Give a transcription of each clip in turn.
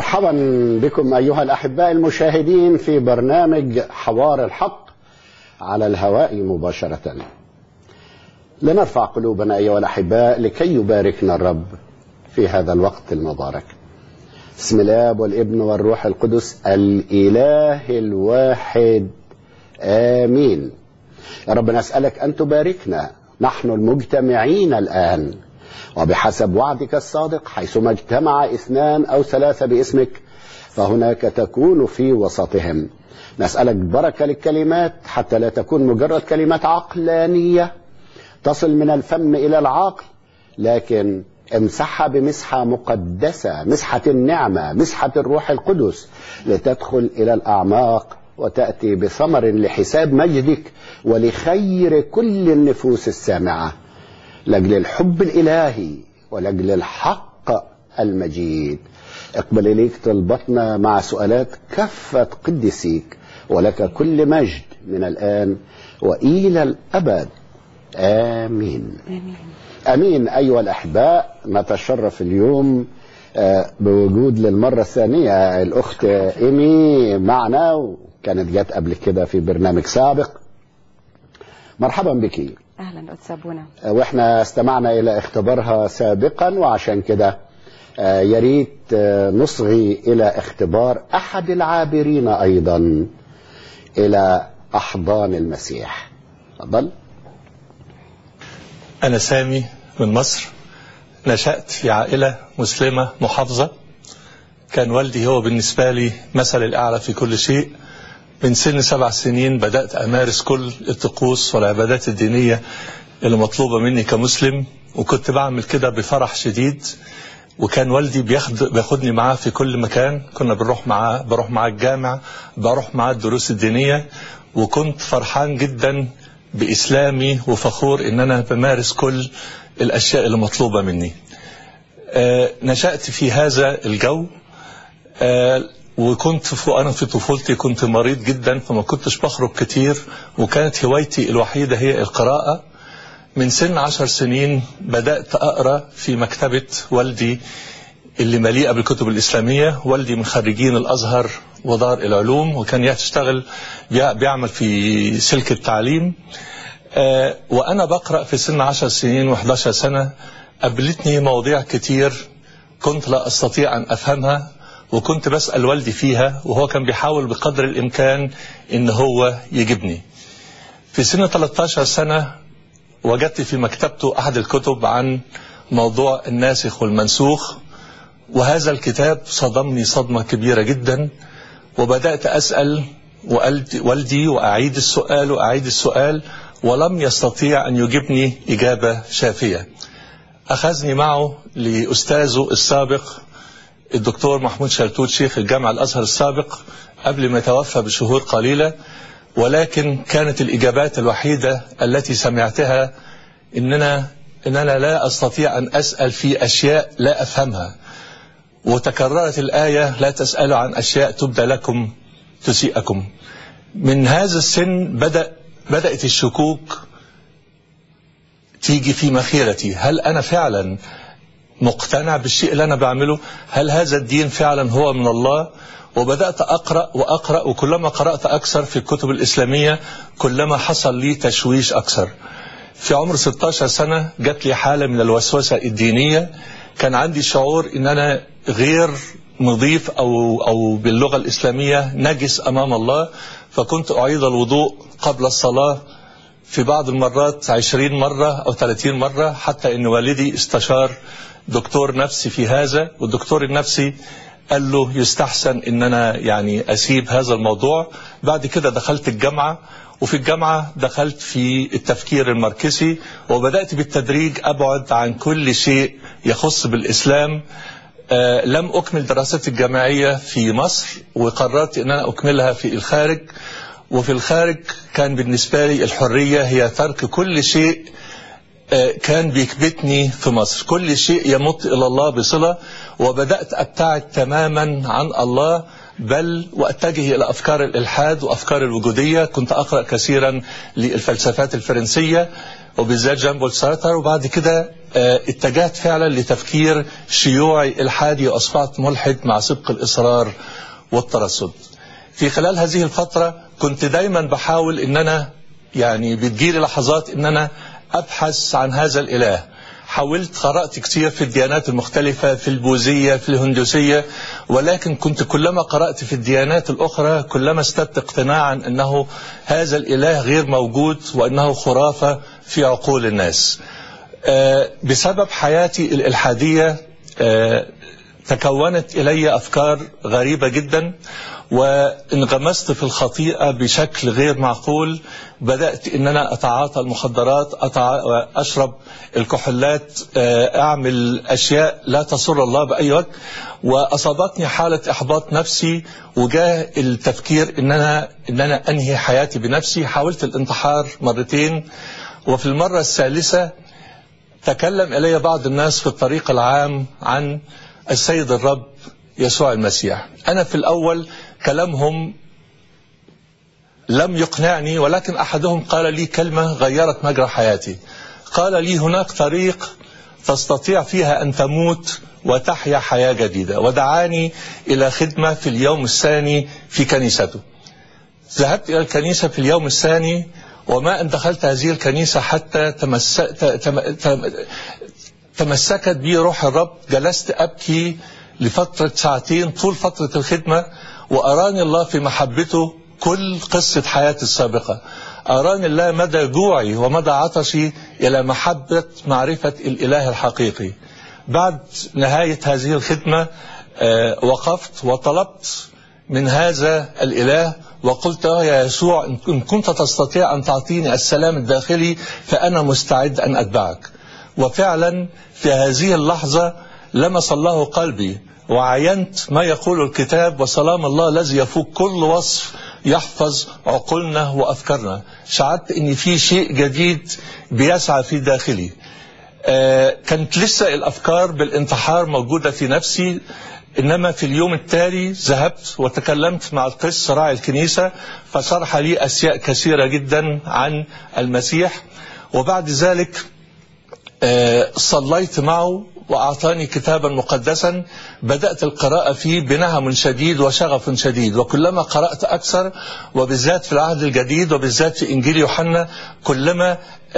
مرحبا بكم أيها الأحباء المشاهدين في برنامج حوار الحق على الهواء مباشرة لنرفع قلوبنا أيها الأحباء لكي يباركنا الرب في هذا الوقت المبارك بسم الله والابن والروح القدس الإله الواحد آمين يا رب نسألك أن تباركنا نحن المجتمعين الآن وبحسب وعدك الصادق حيثما اجتمع اثنان أو ثلاثة باسمك فهناك تكون في وسطهم نسألك بركة للكلمات حتى لا تكون مجرد كلمات عقلانية تصل من الفم إلى العقل لكن امسحها بمسحة مقدسة مسحة النعمة مسحة الروح القدس لتدخل إلى الأعماق وتأتي بثمر لحساب مجدك ولخير كل النفوس السامعة لأجل الحب الإلهي ولأجل الحق المجيد اقبل إليك طلبتنا مع سؤالات كافة قدسيك ولك كل مجد من الآن وإلى الأبد آمين آمين أمين أيها الأحباء نتشرف اليوم بوجود للمرة الثانية الأخت إيمي معنا وكانت جت قبل كده في برنامج سابق مرحبا بك أهلا أتسابونا واحنا استمعنا إلى اختبارها سابقا وعشان كده يا ريت نصغي إلى اختبار أحد العابرين أيضا إلى أحضان المسيح تفضل أنا سامي من مصر نشأت في عائلة مسلمة محافظة كان والدي هو بالنسبة لي مثل الأعلى في كل شيء من سن سبع سنين بدأت أمارس كل الطقوس والعبادات الدينية اللي مطلوبة مني كمسلم وكنت بعمل كده بفرح شديد وكان والدي بياخد بياخدني معاه في كل مكان كنا بنروح معاه بروح معاه الجامع بروح معاه الدروس الدينية وكنت فرحان جدا بإسلامي وفخور إن أنا بمارس كل الأشياء اللي مطلوبة مني آه نشأت في هذا الجو آه وكنت أنا في طفولتي كنت مريض جدا فما كنتش بخرج كتير وكانت هوايتي الوحيدة هي القراءة من سن عشر سنين بدأت أقرأ في مكتبة والدي اللي مليئة بالكتب الإسلامية والدي من خريجين الأزهر ودار العلوم وكان يشتغل بيعمل في سلك التعليم آه وأنا بقرأ في سن عشر سنين و11 سنة قابلتني مواضيع كتير كنت لا أستطيع أن أفهمها وكنت بسأل والدي فيها وهو كان بيحاول بقدر الإمكان إن هو يجيبني في سن 13 سنة وجدت في مكتبته أحد الكتب عن موضوع الناسخ والمنسوخ وهذا الكتاب صدمني صدمة كبيرة جدا وبدأت أسأل والدي وأعيد السؤال وأعيد السؤال ولم يستطيع أن يجيبني إجابة شافية أخذني معه لأستاذه السابق الدكتور محمود شلتوت شيخ الجامعة الأزهر السابق قبل ما يتوفى بشهور قليلة ولكن كانت الإجابات الوحيدة التي سمعتها إننا إننا لا أستطيع أن أسأل في أشياء لا أفهمها وتكررت الآية لا تسألوا عن أشياء تبدى لكم تسيئكم من هذا السن بدأ بدأت الشكوك تيجي في مخيرتي هل أنا فعلا مقتنع بالشيء اللي أنا بعمله هل هذا الدين فعلا هو من الله وبدأت أقرأ وأقرأ وكلما قرأت أكثر في الكتب الإسلامية كلما حصل لي تشويش أكثر في عمر 16 سنة جات لي حالة من الوسوسة الدينية كان عندي شعور ان انا غير نظيف او او باللغه الاسلاميه نجس امام الله فكنت اعيد الوضوء قبل الصلاه في بعض المرات 20 مره او 30 مره حتى ان والدي استشار دكتور نفسي في هذا والدكتور النفسي قال له يستحسن ان انا يعني اسيب هذا الموضوع بعد كده دخلت الجامعه وفي الجامعة دخلت في التفكير الماركسي وبدأت بالتدريج أبعد عن كل شيء يخص بالإسلام آه لم أكمل دراستي الجامعية في مصر وقررت أن أنا أكملها في الخارج وفي الخارج كان بالنسبة لي الحرية هي ترك كل شيء آه كان بيكبتني في مصر كل شيء يمت إلى الله بصلة وبدأت أبتعد تماما عن الله بل واتجه الى افكار الالحاد وافكار الوجوديه كنت اقرا كثيرا للفلسفات الفرنسيه وبالذات جان بول سارتر وبعد كده آه، اتجهت فعلا لتفكير شيوعي الحادي واصبحت ملحد مع سبق الاصرار والترصد في خلال هذه الفتره كنت دايما بحاول ان انا يعني بتجيلي لحظات ان انا ابحث عن هذا الاله حاولت قرأت كتير في الديانات المختلفة في البوذية في الهندوسية ولكن كنت كلما قرأت في الديانات الأخرى كلما استبت اقتناعا أنه هذا الإله غير موجود وأنه خرافة في عقول الناس آه، بسبب حياتي الإلحادية آه، تكونت إلي أفكار غريبة جدا وانغمست في الخطيئة بشكل غير معقول بدأت ان انا اتعاطى المخدرات أتع... اشرب الكحولات آه، اعمل اشياء لا تسر الله باي وجه واصابتني حالة احباط نفسي وجاء التفكير ان انا ان انا انهي حياتي بنفسي حاولت الانتحار مرتين وفي المرة الثالثة تكلم الي بعض الناس في الطريق العام عن السيد الرب يسوع المسيح انا في الاول كلامهم لم يقنعني ولكن احدهم قال لي كلمه غيرت مجرى حياتي قال لي هناك طريق تستطيع فيها ان تموت وتحيا حياه جديده ودعاني الى خدمه في اليوم الثاني في كنيسته ذهبت الى الكنيسه في اليوم الثاني وما ان دخلت هذه الكنيسه حتى تمس... تم... تم... تمسكت بي روح الرب جلست ابكي لفتره ساعتين طول فتره الخدمه واراني الله في محبته كل قصة حياتي السابقة أراني الله مدى جوعي ومدى عطشي إلى محبة معرفة الإله الحقيقي بعد نهاية هذه الخدمة آه، وقفت وطلبت من هذا الإله وقلت له يا يسوع إن كنت تستطيع أن تعطيني السلام الداخلي فأنا مستعد أن أتبعك وفعلا في هذه اللحظة لمس الله قلبي وعينت ما يقول الكتاب وسلام الله الذي يفوق كل وصف يحفظ عقولنا وافكارنا شعرت ان في شيء جديد بيسعى في داخلي آه كانت لسه الافكار بالانتحار موجوده في نفسي انما في اليوم التالي ذهبت وتكلمت مع القس راعي الكنيسه فشرح لي اشياء كثيره جدا عن المسيح وبعد ذلك آه صليت معه وأعطاني كتابا مقدسا بدأت القراءة فيه بنهم شديد وشغف شديد وكلما قرأت أكثر وبالذات في العهد الجديد وبالذات في إنجيل يوحنا كلما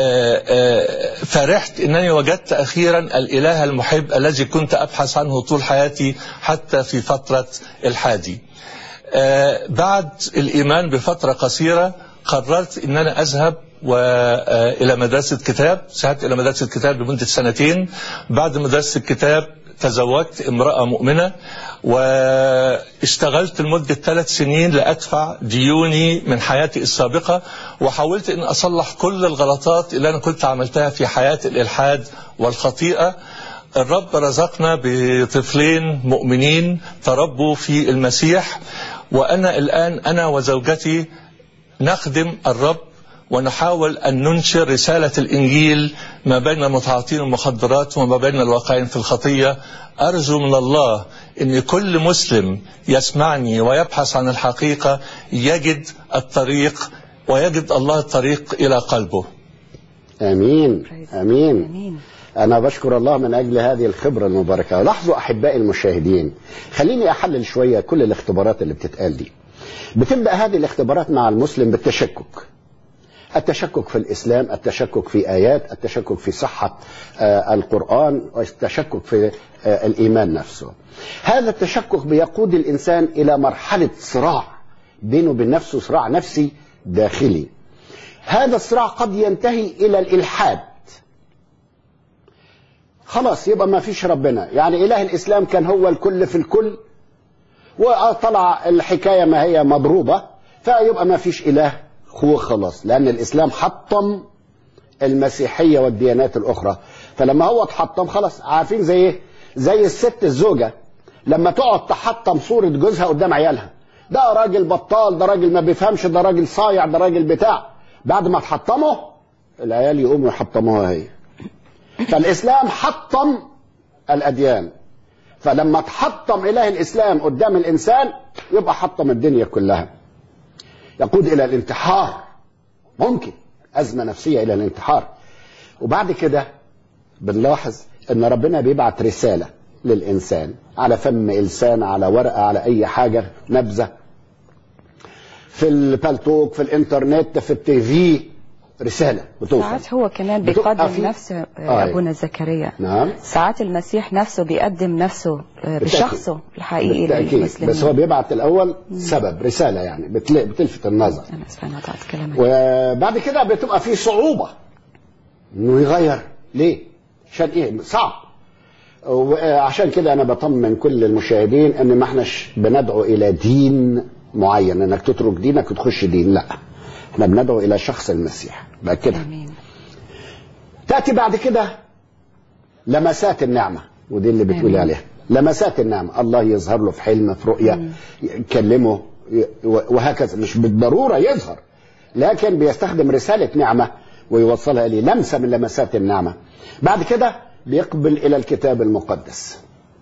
فرحت أنني وجدت أخيرا الإله المحب الذي كنت أبحث عنه طول حياتي حتى في فترة الحادي بعد الإيمان بفترة قصيرة قررت أن أنا أذهب والى مدرسه كتاب ذهبت الى مدرسه كتاب لمده سنتين بعد مدرسه الكتاب تزوجت امراه مؤمنه واشتغلت لمده ثلاث سنين لادفع ديوني من حياتي السابقه وحاولت ان اصلح كل الغلطات اللي انا كنت عملتها في حياه الالحاد والخطيئه الرب رزقنا بطفلين مؤمنين تربوا في المسيح وانا الان انا وزوجتي نخدم الرب ونحاول أن ننشر رسالة الإنجيل ما بين المتعاطين المخدرات وما بين الواقعين في الخطية أرجو من الله أن كل مسلم يسمعني ويبحث عن الحقيقة يجد الطريق ويجد الله الطريق إلى قلبه امين امين انا بشكر الله من اجل هذه الخبره المباركه لاحظوا احبائي المشاهدين خليني احلل شويه كل الاختبارات اللي بتتقال دي بتبدا هذه الاختبارات مع المسلم بالتشكك التشكك في الاسلام التشكك في ايات التشكك في صحه آه القران والتشكك في آه الايمان نفسه هذا التشكك بيقود الانسان الى مرحله صراع بينه وبين نفسه صراع نفسي داخلي هذا الصراع قد ينتهي الى الالحاد خلاص يبقى ما فيش ربنا يعني اله الاسلام كان هو الكل في الكل وطلع الحكايه ما هي مضروبه فيبقى ما فيش اله هو خلاص لان الاسلام حطم المسيحيه والديانات الاخرى فلما هو اتحطم خلاص عارفين زي ايه زي الست الزوجه لما تقعد تحطم صوره جوزها قدام عيالها ده راجل بطال ده راجل ما بيفهمش ده راجل صايع ده راجل بتاع بعد ما تحطمه العيال يقوموا يحطموها هي فالاسلام حطم الاديان فلما تحطم إله الإسلام قدام الإنسان يبقى حطم الدنيا كلها يقود إلى الانتحار ممكن أزمة نفسية إلى الانتحار وبعد كده بنلاحظ ان ربنا بيبعت رسالة للإنسان على فم إنسان على ورقة على أي حاجة نبذة في البالتوك في الإنترنت في التيفي رسالة بتوصل ساعات هو كمان بتبقى بيقدم في- نفسه آه. آه. ابونا زكريا نعم ساعات المسيح نفسه بيقدم نفسه آه، بشخصه الحقيقي بالتأكيد للمسلمين بس هو بيبعت الأول سبب رسالة يعني بتل- بتلفت النظر انا اسفه انا قطعت كلامك وبعد كده بتبقى في صعوبة انه يغير ليه عشان ايه صعب وعشان كده انا بطمن كل المشاهدين ان ما احناش بندعو الى دين معين انك تترك دينك وتخش دين لا احنا بندعو الى شخص المسيح باكدها امين تأتي بعد كده لمسات النعمة ودي اللي بتقولي آمين. عليها لمسات النعمة الله يظهر له في حلم في رؤية يكلمه ي- وهكذا مش بالضرورة يظهر لكن بيستخدم رسالة نعمة ويوصلها لي لمسة من لمسات النعمة بعد كده بيقبل إلى الكتاب المقدس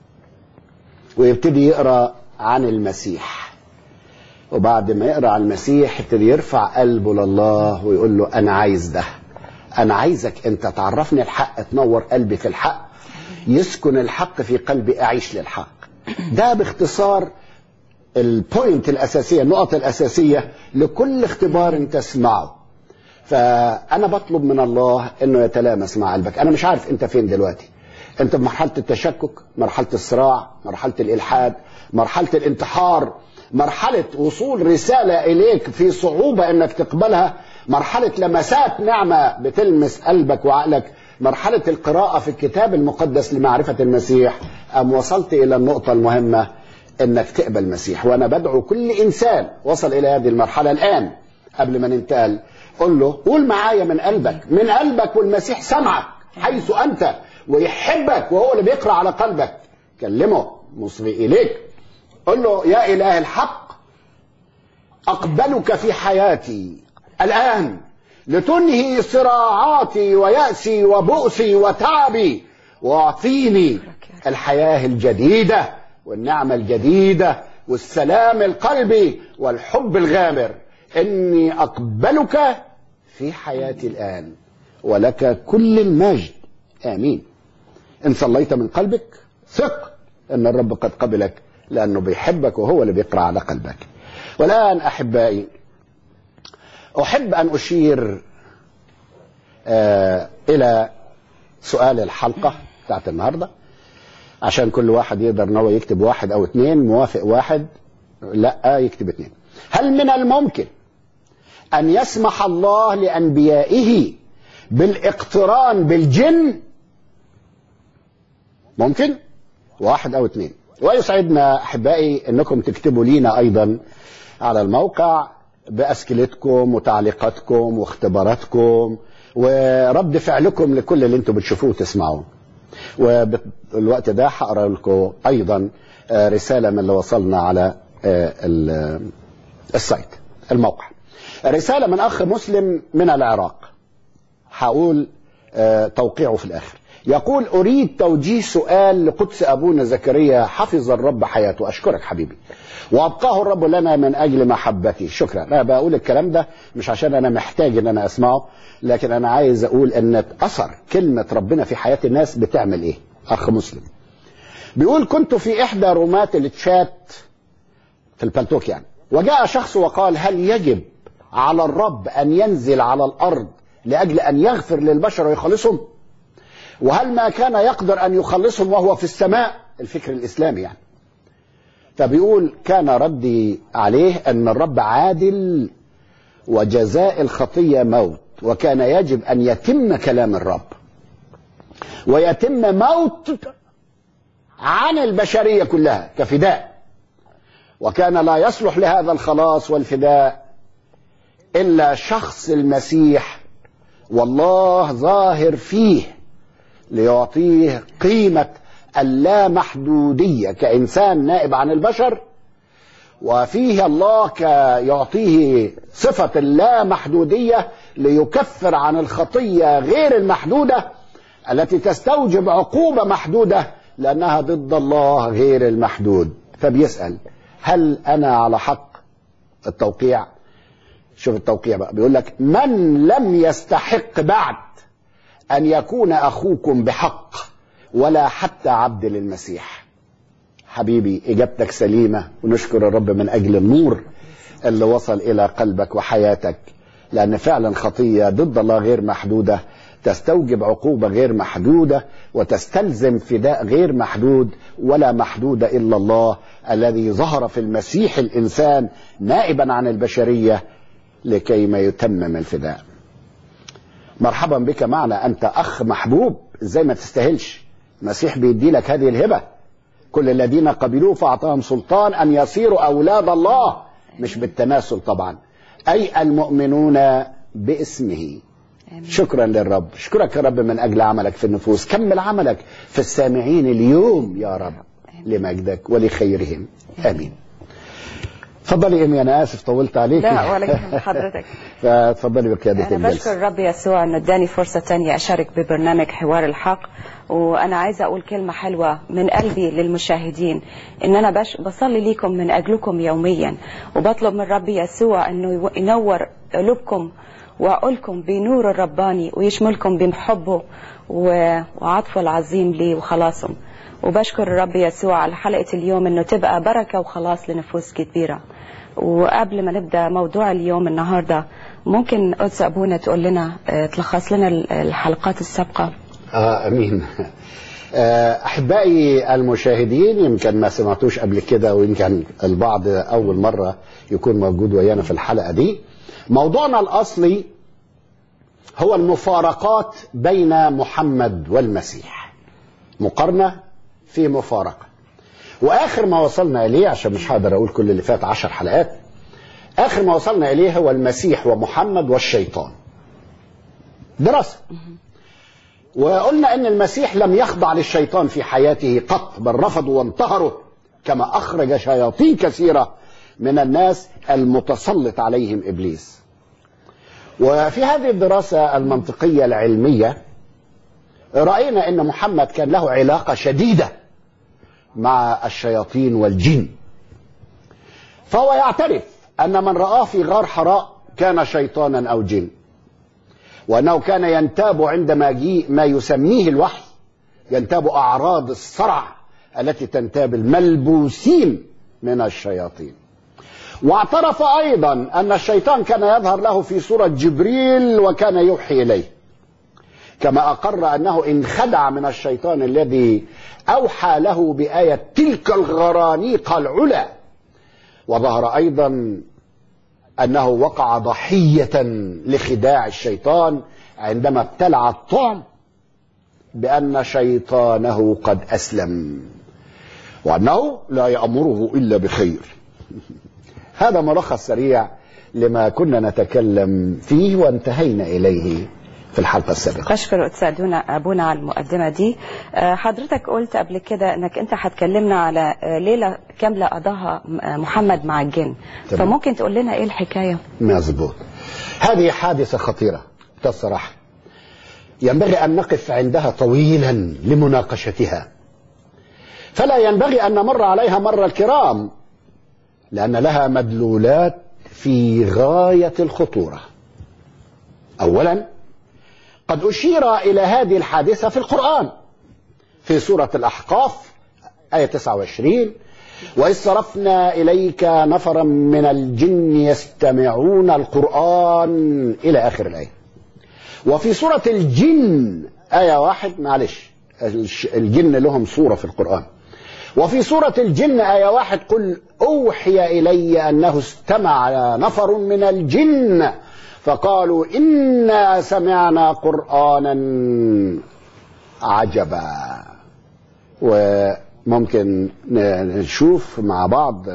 ويبتدي يقرأ عن المسيح وبعد ما يقرأ عن المسيح يبتدي يرفع قلبه لله ويقول له أنا عايز ده أنا عايزك أنت تعرفني الحق تنور قلبي في الحق يسكن الحق في قلبي أعيش للحق ده باختصار البوينت الأساسية النقط الأساسية لكل اختبار تسمعه فأنا بطلب من الله أنه يتلامس مع قلبك أنا مش عارف أنت فين دلوقتي أنت في مرحلة التشكك مرحلة الصراع مرحلة الإلحاد مرحلة الانتحار مرحلة وصول رسالة إليك في صعوبة أنك تقبلها مرحلة لمسات نعمة بتلمس قلبك وعقلك مرحلة القراءة في الكتاب المقدس لمعرفة المسيح أم وصلت إلى النقطة المهمة أنك تقبل المسيح وأنا بدعو كل إنسان وصل إلى هذه المرحلة الآن قبل ما ننتقل قل له قول معايا من قلبك من قلبك والمسيح سمعك حيث أنت ويحبك وهو اللي بيقرأ على قلبك كلمه مصغي إليك قل له يا إله الحق أقبلك في حياتي الآن لتنهي صراعاتي ويأسي وبؤسي وتعبي واعطيني الحياة الجديدة والنعمة الجديدة والسلام القلبي والحب الغامر إني أقبلك في حياتي الآن ولك كل المجد آمين إن صليت من قلبك ثق أن الرب قد قبلك لأنه بيحبك وهو اللي بيقرأ على قلبك والآن أحبائي أحب أن أشير آه إلى سؤال الحلقة بتاعت النهاردة عشان كل واحد يقدر ان هو يكتب واحد او اتنين موافق واحد لا يكتب اتنين هل من الممكن ان يسمح الله لانبيائه بالاقتران بالجن ممكن واحد او اتنين ويسعدنا احبائي انكم تكتبوا لينا ايضا على الموقع باسئلتكم وتعليقاتكم واختباراتكم ورد فعلكم لكل اللي انتم بتشوفوه وتسمعوه والوقت ده هقرا لكم ايضا رساله من اللي وصلنا على السايت الموقع رساله من اخ مسلم من العراق هقول توقيعه في الاخر يقول اريد توجيه سؤال لقدس ابونا زكريا حفظ الرب حياته اشكرك حبيبي وابقاه الرب لنا من اجل محبتي شكرا انا بقول الكلام ده مش عشان انا محتاج ان انا اسمعه لكن انا عايز اقول ان اثر كلمه ربنا في حياه الناس بتعمل ايه اخ مسلم بيقول كنت في احدى رومات التشات في البلتوك يعني وجاء شخص وقال هل يجب على الرب ان ينزل على الارض لاجل ان يغفر للبشر ويخلصهم وهل ما كان يقدر ان يخلصهم وهو في السماء الفكر الاسلامي يعني فبيقول كان ردي عليه ان الرب عادل وجزاء الخطيه موت وكان يجب ان يتم كلام الرب ويتم موت عن البشريه كلها كفداء وكان لا يصلح لهذا الخلاص والفداء الا شخص المسيح والله ظاهر فيه ليعطيه قيمه اللامحدودية كإنسان نائب عن البشر وفيه الله يعطيه صفة اللامحدودية ليكفر عن الخطية غير المحدودة التي تستوجب عقوبة محدودة لأنها ضد الله غير المحدود فبيسأل هل أنا على حق التوقيع شوف التوقيع بقى بيقول لك من لم يستحق بعد أن يكون أخوكم بحق ولا حتى عبد للمسيح حبيبي إجابتك سليمة ونشكر الرب من أجل النور اللي وصل إلى قلبك وحياتك لأن فعلا خطية ضد الله غير محدودة تستوجب عقوبة غير محدودة وتستلزم فداء غير محدود ولا محدود إلا الله الذي ظهر في المسيح الإنسان نائبا عن البشرية لكي ما يتمم الفداء مرحبا بك معنا أنت أخ محبوب ازاي ما تستاهلش المسيح بيدي لك هذه الهبة كل الذين قبلوه فأعطاهم سلطان أن يصيروا أولاد الله مش بالتماثل طبعا أي المؤمنون باسمه آمين. شكرا للرب اشكرك يا رب من اجل عملك في النفوس كمل عملك في السامعين اليوم يا رب لمجدك ولخيرهم امين اتفضلي ايمي انا اسف طولت عليك لا ولا يهمك حضرتك فتفضلي بقياده أنا بشكر الجلسه الرب يسوع إنه اداني فرصة تانية أشارك ببرنامج حوار الحق وأنا عايزة أقول كلمة حلوة من قلبي للمشاهدين إن أنا بش بصلي ليكم من أجلكم يوميا وبطلب من الرب يسوع إنه ينور قلوبكم وعقولكم بنور الرباني ويشملكم بحبه و- وعطفه العظيم لي وخلاصه وبشكر الرب يسوع على حلقة اليوم إنه تبقى بركة وخلاص لنفوس كبيرة وقبل ما نبدا موضوع اليوم النهارده ممكن قدس ابونا تقول لنا آه، تلخص لنا ال- الحلقات السابقه آه امين آه، احبائي المشاهدين يمكن ما سمعتوش قبل كده ويمكن البعض اول مره يكون موجود ويانا في الحلقه دي موضوعنا الاصلي هو المفارقات بين محمد والمسيح مقارنه في مفارقه واخر ما وصلنا اليه عشان مش هقدر اقول كل اللي فات عشر حلقات اخر ما وصلنا اليه هو المسيح ومحمد والشيطان دراسه وقلنا ان المسيح لم يخضع للشيطان في حياته قط بل رفضه وانتهره كما اخرج شياطين كثيره من الناس المتسلط عليهم ابليس وفي هذه الدراسه المنطقيه العلميه راينا ان محمد كان له علاقه شديده مع الشياطين والجن فهو يعترف ان من راه في غار حراء كان شيطانا او جن وأنه كان ينتاب عندما جيء ما يسميه الوحي ينتاب أعراض الصرع التي تنتاب الملبوسين من الشياطين واعترف أيضا أن الشيطان كان يظهر له في صورة جبريل وكان يوحي إليه كما أقر أنه انخدع من الشيطان الذي أوحى له بآية تلك الغرانيق العلا وظهر أيضا أنه وقع ضحية لخداع الشيطان عندما ابتلع الطعم بأن شيطانه قد أسلم وأنه لا يأمره إلا بخير هذا ملخص سريع لما كنا نتكلم فيه وانتهينا إليه في الحلقة السابقة بشكر قدس أبونا ابونا على المقدمه دي آه، حضرتك قلت قبل كده انك انت هتكلمنا على آه، ليله كامله قضاها آه، محمد مع الجن تمام. فممكن تقول لنا ايه الحكايه مظبوط هذه حادثة خطيرة الصراحة ينبغي أن نقف عندها طويلا لمناقشتها فلا ينبغي أن نمر عليها مر الكرام لأن لها مدلولات في غاية الخطورة أولا قد أشير إلى هذه الحادثة في القرآن في سورة الأحقاف آية 29 وإذ صرفنا إليك نفرا من الجن يستمعون القرآن إلى آخر الآية وفي سورة الجن آية واحد معلش الش- الجن لهم سورة في القرآن وفي سورة الجن آية واحد قل أوحي إلي أنه استمع نفر من الجن فقالوا إنا سمعنا قرآنا عجبا وممكن ن- نشوف مع بعض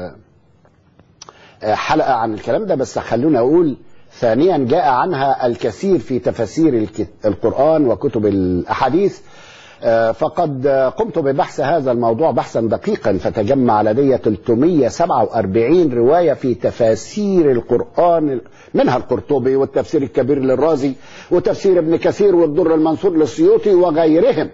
حلقة عن الكلام ده بس خلونا أقول ثانيا جاء عنها الكثير في تفاسير الك- القرآن وكتب الأحاديث آه، فقد آه، قمت ببحث هذا الموضوع بحثا دقيقا فتجمع لدي 347 رواية في تفاسير القرآن منها القرطبي والتفسير الكبير للرازي وتفسير ابن كثير والدر المنصور للسيوطي وغيرهم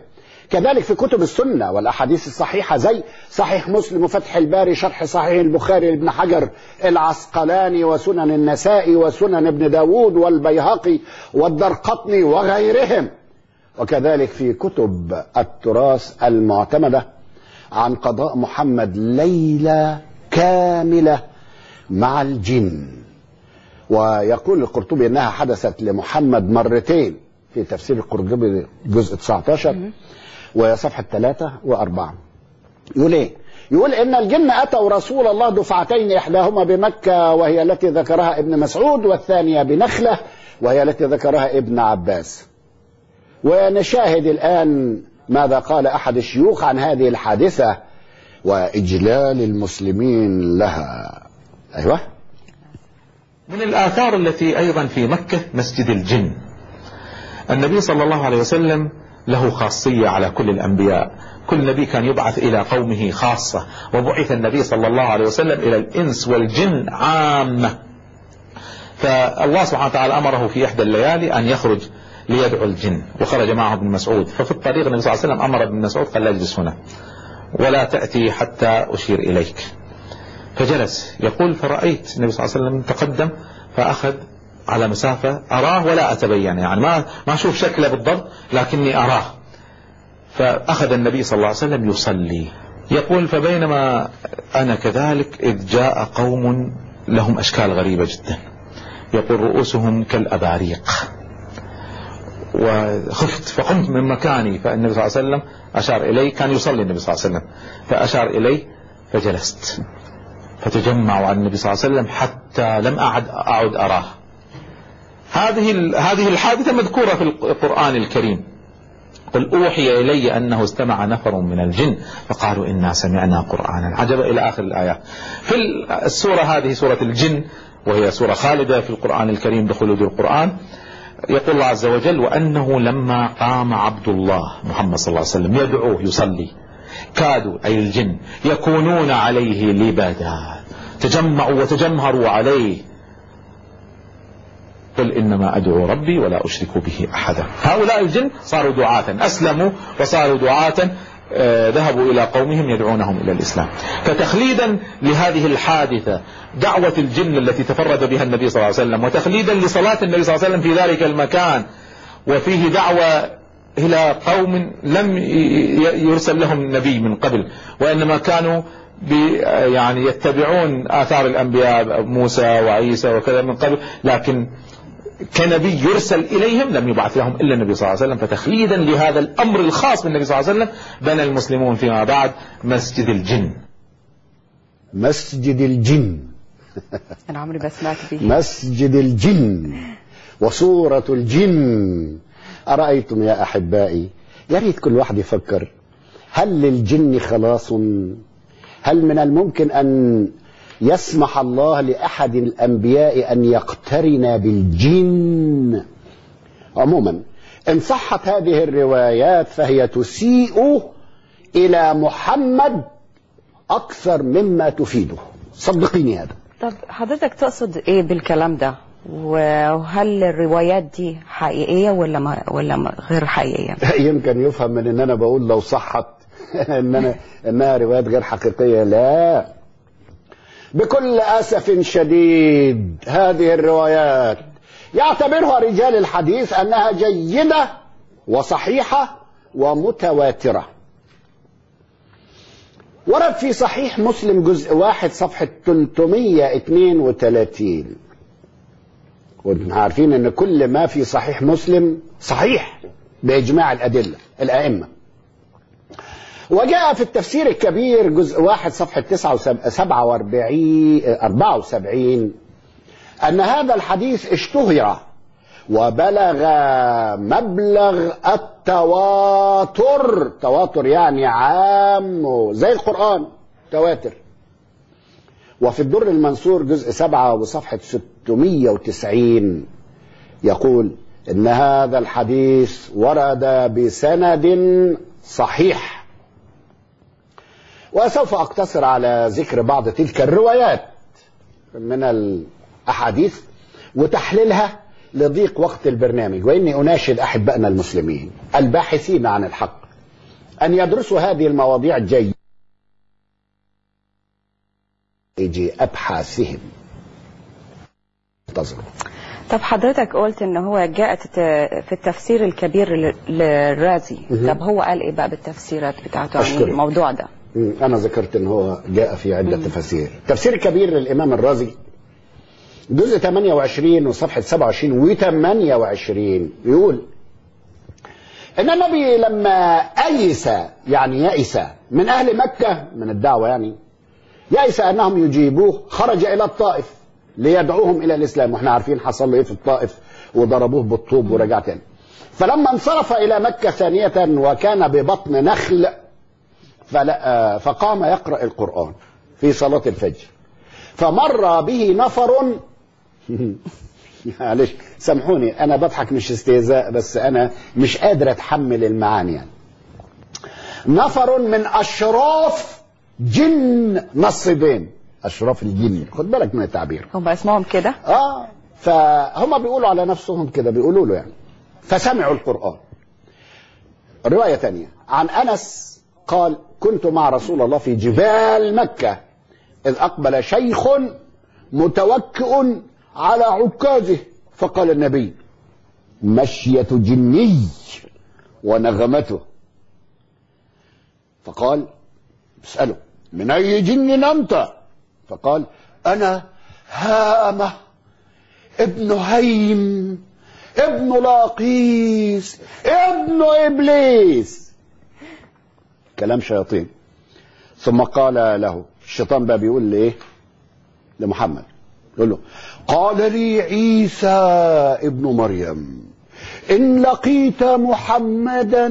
كذلك في كتب السنة والأحاديث الصحيحة زي صحيح مسلم وفتح الباري شرح صحيح البخاري لابن حجر العسقلاني وسنن النسائي وسنن ابن داود والبيهقي والدرقطني وغيرهم وكذلك في كتب التراث المعتمدة عن قضاء محمد ليلة كاملة مع الجن ويقول القرطبي انها حدثت لمحمد مرتين في تفسير القرطبي جزء 19 وصفحة ثلاثة وأربعة يقول إيه؟ يقول إن الجن أتوا رسول الله دفعتين إحداهما بمكة وهي التي ذكرها ابن مسعود والثانية بنخلة وهي التي ذكرها ابن عباس ونشاهد الآن ماذا قال أحد الشيوخ عن هذه الحادثة وإجلال المسلمين لها أيوه من الآثار التي أيضا في مكة مسجد الجن النبي صلى الله عليه وسلم له خاصية على كل الأنبياء كل نبي كان يبعث إلى قومه خاصة وبعث النبي صلى الله عليه وسلم إلى الإنس والجن عامة فالله سبحانه وتعالى أمره في إحدى الليالي أن يخرج ليدعو الجن وخرج معه ابن مسعود ففي الطريق النبي صلى الله عليه وسلم أمر ابن مسعود قال لا اجلس هنا ولا تأتي حتى أشير إليك فجلس يقول فرأيت النبي صلى الله عليه وسلم تقدم فأخذ على مسافة أراه ولا أتبين يعني ما ما أشوف شكله بالضبط لكني أراه فأخذ النبي صلى الله عليه وسلم يصلي يقول فبينما أنا كذلك إذ جاء قوم لهم أشكال غريبة جدا يقول رؤوسهم كالأباريق وخفت فقمت من مكاني فالنبي صلى الله عليه وسلم أشار إلي كان يصلي النبي صلى الله عليه وسلم فأشار إلي فجلست فتجمعوا على النبي صلى الله عليه وسلم حتى لم أعد أعد أراه هذه هذه الحادثة مذكورة في القرآن الكريم قل أوحي إلي أنه استمع نفر من الجن فقالوا إنا سمعنا قرآنا عجبا إلى آخر الآيات في السورة هذه سورة الجن وهي سورة خالدة في القرآن الكريم بخلود القرآن يقول الله عز وجل وأنه لما قام عبد الله محمد صلى الله عليه وسلم يدعوه يصلي كادوا أي الجن يكونون عليه لبدا تجمعوا وتجمهروا عليه قل إنما أدعو ربي ولا أشرك به أحدا هؤلاء الجن صاروا دعاة أسلموا وصاروا دعاة آه، ذهبوا إلى قومهم يدعونهم إلى الإسلام فتخليدا لهذه الحادثة دعوة الجن التي تفرد بها النبي صلى الله عليه وسلم وتخليدا لصلاة النبي صلى الله عليه وسلم في ذلك المكان وفيه دعوة إلى قوم لم يرسل لهم نبي من قبل وإنما كانوا يعني يتبعون آثار الأنبياء موسى وعيسى وكذا من قبل لكن كنبي يرسل إليهم لم يبعث لهم إلا النبي صلى الله عليه وسلم فتخليدا لهذا الأمر الخاص بالنبي صلى الله عليه وسلم بنى المسلمون فيما بعد مسجد الجن مسجد الجن أنا عمري ما سمعت به مسجد الجن وصورة الجن أرأيتم يا أحبائي يا ريت كل واحد يفكر هل للجن خلاص هل من الممكن أن يسمح الله لأحد الأنبياء أن يقترن بالجن عموما إن صحت هذه الروايات فهي تسيء إلى محمد أكثر مما تفيده صدقيني هذا طب حضرتك تقصد ايه بالكلام ده وهل الروايات دي حقيقية ولا ما ولا ما غير حقيقية يمكن يفهم من ان انا بقول لو صحت ان انا انها روايات غير حقيقيه لا بكل اسف شديد هذه الروايات يعتبرها رجال الحديث انها جيده وصحيحه ومتواتره ورد في صحيح مسلم جزء واحد صفحة 332 وانتم عارفين ان كل ما في صحيح مسلم صحيح بإجماع الأدلة الأئمة وجاء في التفسير الكبير جزء واحد صفحة 47 74 أن هذا الحديث اشتهر وبلغ مبلغ التواتر تواتر يعني عام زي القرآن تواتر وفي الدر المنصور جزء سبعة وصفحة 690 يقول إن هذا الحديث ورد بسند صحيح وسوف أقتصر على ذكر بعض تلك الروايات من الأحاديث وتحليلها لضيق وقت البرنامج وإني أناشد أحبائنا المسلمين الباحثين عن الحق أن يدرسوا هذه المواضيع جيد يجي أبحاثهم انتظروا طب حضرتك قلت ان هو جاءت في التفسير الكبير لل- للرازي طب هو قال ايه بقى بالتفسيرات بتاعته عن أشكرك. الموضوع ده مم، أنا ذكرت أن هو جاء في عدة تفاسير تفسير الكبير للإمام الرازي جزء 28 وصفحة 27 و 28 يقول إن النبي لما أيس يعني يئس من أهل مكة من الدعوة يعني يئس أنهم يجيبوه خرج إلى الطائف ليدعوهم إلى الإسلام وإحنا عارفين حصل له إيه في الطائف وضربوه بالطوب ورجع تاني فلما انصرف إلى مكة ثانية وكان ببطن نخل فلا فقام يقرأ القرآن في صلاة الفجر فمر به نفر معلش سامحوني انا بضحك مش استهزاء بس انا مش قادر اتحمل المعاني يعني نفر من اشراف جن نصيبين اشراف الجن خد بالك من التعبير هم اسمهم كده اه فهم بيقولوا على نفسهم كده بيقولوا له يعني فسمعوا القرآن رواية تانية عن أنس قال كنت مع رسول الله في جبال مكة إذ أقبل شيخ متوكئ على عكازه فقال النبي مشية جني ونغمته فقال اسأله من أي جن أنت فقال أنا هامة ابن هيم ابن لاقيس ابن إبليس كلام شياطين ثم قال له الشيطان بقى بيقول لي ايه لمحمد يقول له قال لي عيسى ابن مريم إن لقيت محمدا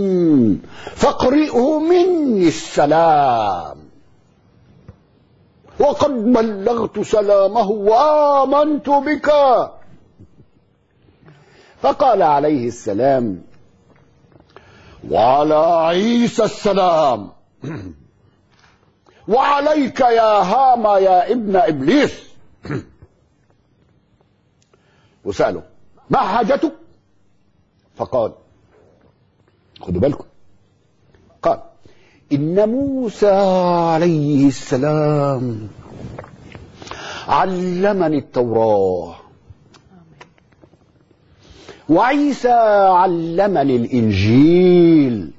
فاقرئه مني السلام وقد بلغت سلامه وآمنت بك فقال عليه السلام وعلى عيسى السلام وعليك يا هاما يا ابن ابليس وسأله ما حاجتك فقال خدوا بالكم قال إن موسى عليه السلام علمني التوراة وعيسى علمني الإنجيل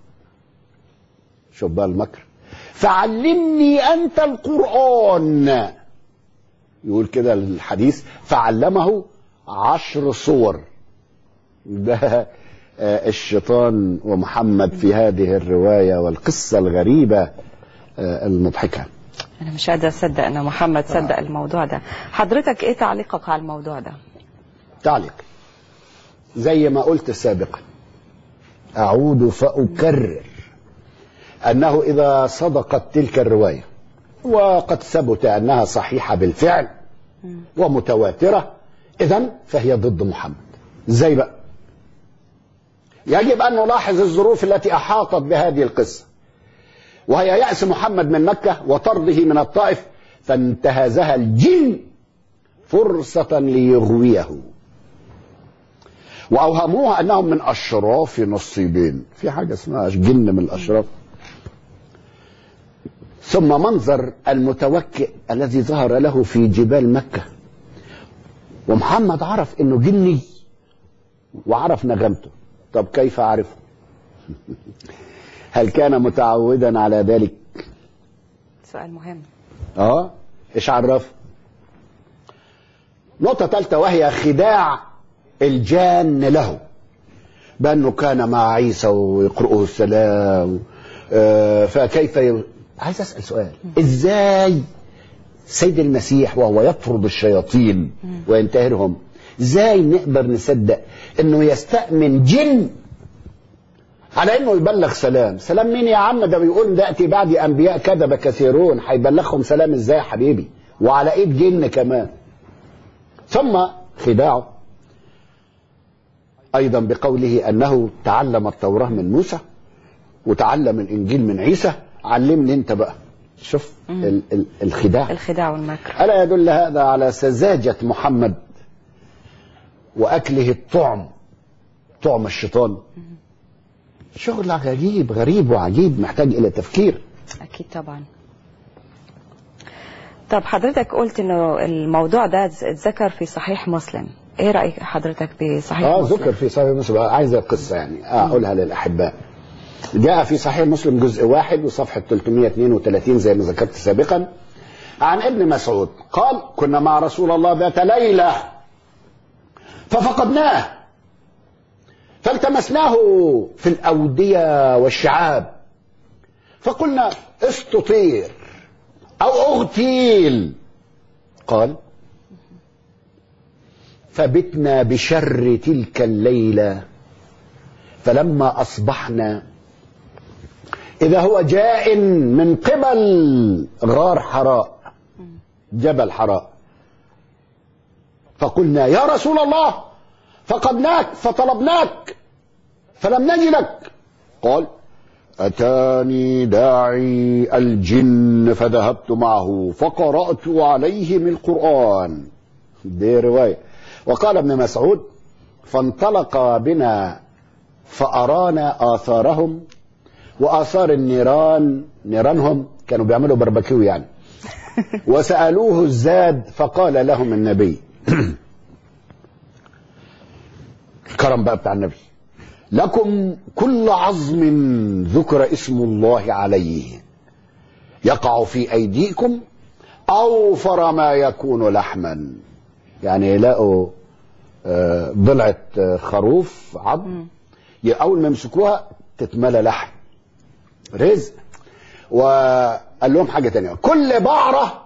شوف بقى المكر فعلمني أنت القرآن يقول كده الحديث فعلمه عشر صور ده آه، الشيطان ومحمد في هذه الرواية والقصة الغريبة آه، المضحكة انا مش قادره اصدق ان محمد صدق الموضوع ده حضرتك ايه تعليقك على الموضوع ده تعليق زي ما قلت سابقا أعود فأكرر أنه إذا صدقت تلك الرواية وقد ثبت أنها صحيحة بالفعل ومتواترة إذا فهي ضد محمد زي بقى يجب أن نلاحظ الظروف التي أحاطت بهذه القصة وهي يأس محمد من مكة وطرده من الطائف فانتهزها الجن فرصة ليغويه وأوهموها أنهم من أشراف نصيبين في حاجة اسمها جن من الأشراف ثم منظر المتوكئ الذي ظهر له في جبال مكة ومحمد عرف انه جني وعرف نغمته طب كيف عرفه هل كان متعودا على ذلك سؤال مهم اه ايش عرفه نقطة ثالثة وهي خداع الجان له بأنه كان مع عيسى ويقرؤه السلام آه، فكيف ي... عايز أسأل سؤال إزاي سيد المسيح وهو يطرد الشياطين وينتهرهم ازاي نقدر نصدق انه يستأمن جن على انه يبلغ سلام سلام مين يا عم ده بيقول نأتي بعد انبياء كذب كثيرون هيبلغهم سلام ازاي يا حبيبي وعلى ايد جن كمان ثم خداعه ايضا بقوله انه تعلم التوراه من موسى وتعلم الانجيل من عيسى علمني انت بقى شوف ال- ال- الخداع الخداع والمكر ألا يدل هذا على سذاجة محمد وأكله الطعم طعم الشيطان شغل غريب غريب وعجيب محتاج الى تفكير اكيد طبعا طب حضرتك قلت انه الموضوع ده اتذكر في صحيح مسلم ايه رايك حضرتك بصحيح اه مسلم ذكر في صحيح مسلم عايز القصه يعني اقولها للاحباء جاء في صحيح مسلم جزء واحد وصفحه 332 زي ما ذكرت سابقا عن ابن مسعود قال كنا مع رسول الله ذات ليله ففقدناه فالتمسناه في الاوديه والشعاب فقلنا استطير او اغتيل قال فبتنا بشر تلك الليله فلما اصبحنا اذا هو جاء من قبل غار حراء جبل حراء فقلنا يا رسول الله فقدناك فطلبناك فلم نجدك قال أتاني داعي الجن فذهبت معه فقرأت عليهم القرآن دي رواية وقال ابن مسعود فانطلق بنا فأرانا آثارهم وآثار النيران نيرانهم كانوا بيعملوا بربكيو يعني وسألوه الزاد فقال لهم النبي كرم بقى بتاع النبي لكم كل عظم ذكر اسم الله عليه يقع في أيديكم أوفر ما يكون لحما يعني يلاقوا آه، ضلعة آه، خروف عظم أول ما يمسكوها تتملى لحم رزق وقال لهم حاجة تانية كل بعرة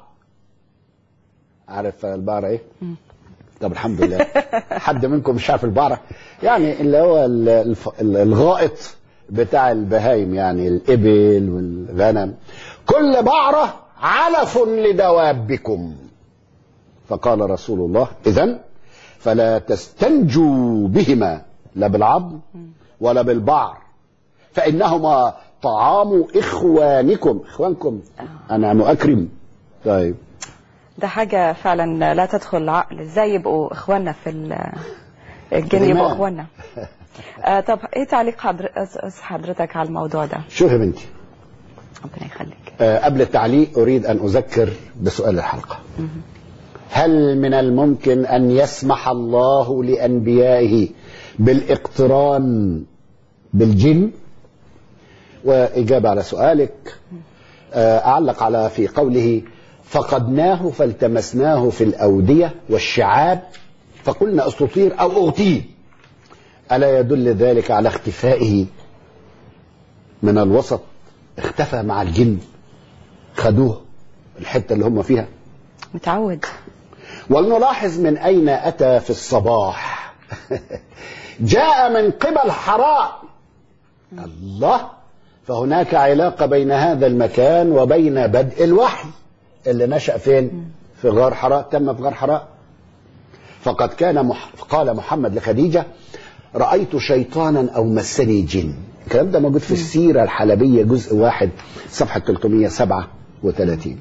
عارف البعرة ايه؟ طب الحمد لله حد منكم مش عارف البعرة يعني اللي هو ال- الف- ال- الغائط بتاع البهايم يعني الإبل والغنم كل بعرة علف لدوابكم فقال رسول الله إذن فلا تستنجوا بهما لا بالعظم ولا بالبعر فإنهما طعام إخوانكم إخوانكم أنا مؤكرم طيب ده حاجة فعلا لا تدخل العقل ازاي يبقوا اخواننا في ال- الجن زمان. يبقوا اخواننا آه طب ايه تعليق حضر... أس- حضرتك على الموضوع ده شوف يا بنتي ربنا يخليك آه، قبل التعليق أريد أن أذكر بسؤال الحلقة هل من الممكن أن يسمح الله لأنبيائه بالاقتران بالجن وإجابة على سؤالك آه، أعلق على في قوله فقدناه فالتمسناه في الأودية والشعاب فقلنا استطير أو أغتيل ألا يدل ذلك على اختفائه من الوسط اختفى مع الجن خدوه الحتة اللي هم فيها متعود ولنلاحظ من أين أتى في الصباح جاء من قبل حراء الله فهناك علاقة بين هذا المكان وبين بدء الوحي اللي نشأ فين في غار حراء تم في غار حراء فقد كان مح... قال محمد لخديجة رأيت شيطانا أو مسني جن الكلام ده موجود في السيرة الحلبية جزء واحد صفحة 337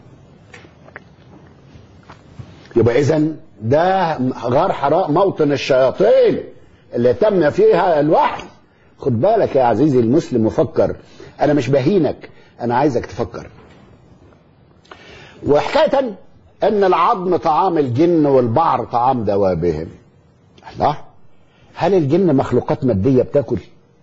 يبقى إذا ده غار حراء موطن الشياطين اللي تم فيها الوحي خد بالك يا عزيزي المسلم وفكر أنا مش بهينك أنا عايزك تفكر وحكاية أن العظم طعام الجن والبعر طعام دوابهم الله هل الجن مخلوقات مادية بتاكل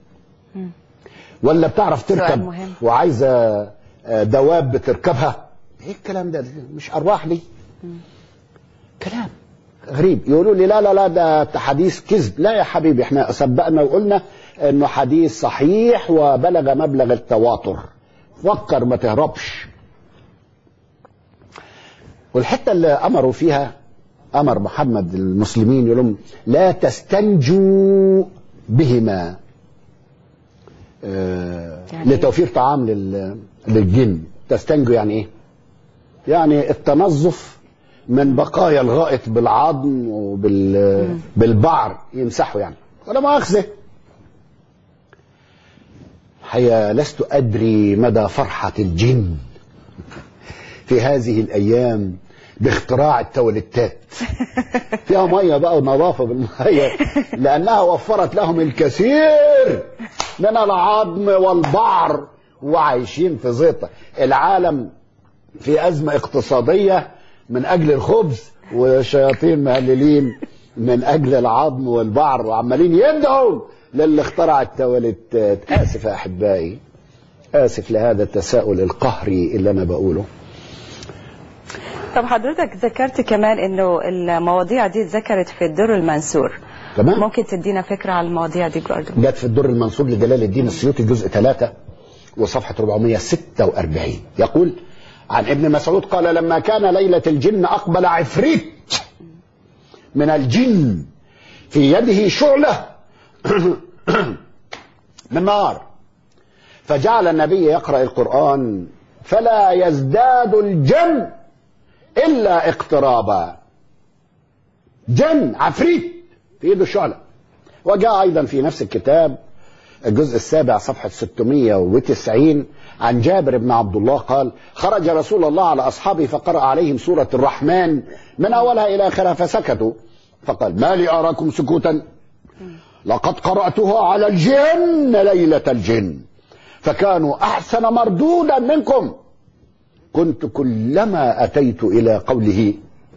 ولا بتعرف سؤال تركب مهم. وعايزة آه، دواب بتركبها ايه الكلام ده مش ارواح دي كلام غريب يقولوا لي لا لا لا ده حديث كذب لا يا حبيبي احنا سبقنا وقلنا انه حديث صحيح وبلغ مبلغ التواتر فكر ما تهربش والحته اللي امروا فيها امر محمد المسلمين يقول لهم لا تستنجوا بهما آه، يعني لتوفير طعام لل- للجن تستنجوا يعني ايه يعني التنظف من بقايا الغائط بالعظم وبال بالبعر يمسحوا يعني ولا مؤاخذه هي لست ادري مدى فرحه الجن في هذه الايام باختراع التواليتات فيها ميه بقى ونظافه بالميه لانها وفرت لهم الكثير من العظم والبعر وعايشين في زيطة العالم في أزمة اقتصادية من أجل الخبز وشياطين مهللين من أجل العظم والبعر وعمالين يدعوا للي اخترع التواليتات آسف يا أحبائي آسف لهذا التساؤل القهري اللي أنا بقوله طب حضرتك ذكرت كمان انه المواضيع دي اتذكرت في الدر المنثور تمام ممكن تدينا فكرة على المواضيع دي برضه جت في الدر المنصور لجلال الدين السيوطي جزء 3 وصفحة 446 يقول عن ابن مسعود قال لما كان ليلة الجن أقبل عفريت من الجن في يده شعلة من نار فجعل النبي يقرأ القرآن فلا يزداد الجن إلا اقترابا جن عفريت في يده الشعلة وجاء أيضا في نفس الكتاب الجزء السابع صفحة 690 عن جابر بن عبد الله قال خرج رسول الله على أصحابه فقرأ عليهم سورة الرحمن من أولها إلى آخرها فسكتوا فقال ما لي أراكم سكوتا لقد قرأتها على الجن ليلة الجن فكانوا أحسن مردودا منكم كنت كلما أتيت إلى قوله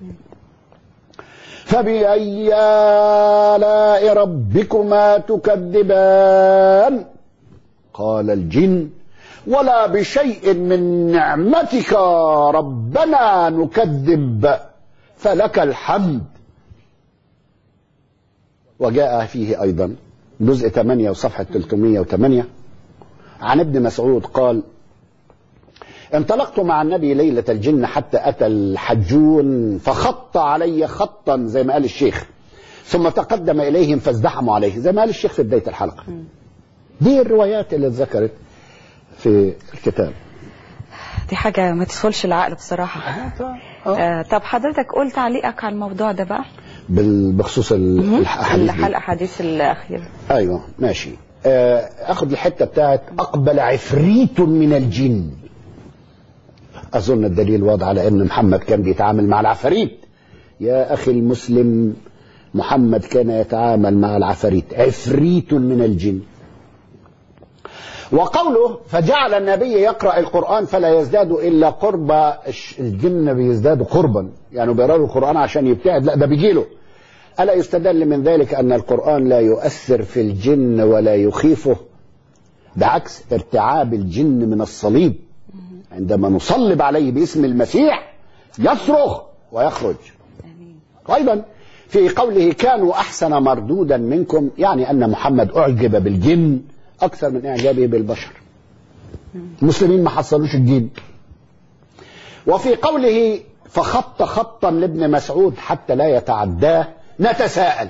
فبأي آلاء ربكما تكذبان قال الجن ولا بشيء من نعمتك ربنا نكذب فلك الحمد وجاء فيه أيضا جزء 8 وصفحة 308 عن ابن مسعود قال انطلقت مع النبي ليلة الجن حتى أتى الحجون فخط علي خطا زي ما قال الشيخ ثم تقدم إليهم فازدحموا عليه زي ما قال الشيخ في بداية الحلقة دي الروايات اللي اتذكرت في الكتاب دي حاجة ما تدخلش العقل بصراحة آه طب حضرتك قول تعليقك على الموضوع ده بقى بال- بخصوص ال- الأحاديث دي. الحديث الأخير ايوه ماشي آه، اخد الحته بتاعت اقبل عفريت من الجن اظن الدليل واضح على ان محمد كان بيتعامل مع العفاريت يا اخي المسلم محمد كان يتعامل مع العفاريت عفريت من الجن وقوله فجعل النبي يقرأ القرآن فلا يزداد إلا قرب الجن بيزداد قربا يعني بيقرأوا القرآن عشان يبتعد لا ده بيجيله ألا يستدل من ذلك أن القرآن لا يؤثر في الجن ولا يخيفه بعكس ارتعاب الجن من الصليب عندما نصلب عليه باسم المسيح يصرخ ويخرج أيضا في قوله كانوا أحسن مردودا منكم يعني أن محمد أعجب بالجن أكثر من إعجابه بالبشر المسلمين ما حصلوش الجن وفي قوله فخط خطا لابن مسعود حتى لا يتعداه نتساءل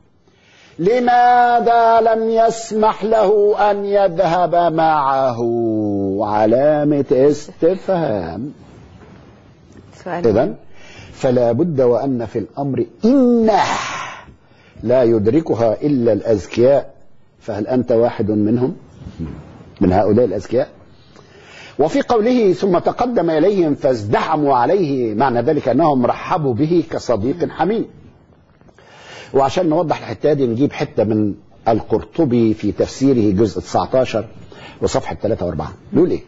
لماذا لم يسمح له أن يذهب معه علامة استفهام سؤال إذا فلا بد وأن في الأمر إنه لا يدركها إلا الأذكياء فهل أنت واحد منهم من هؤلاء الأذكياء وفي قوله ثم تقدم إليهم فازدحموا عليه معنى ذلك أنهم رحبوا به كصديق حميم وعشان نوضح الحتة دي نجيب حتة من القرطبي في تفسيره جزء 19 وصفحة 3 و4 بيقول إيه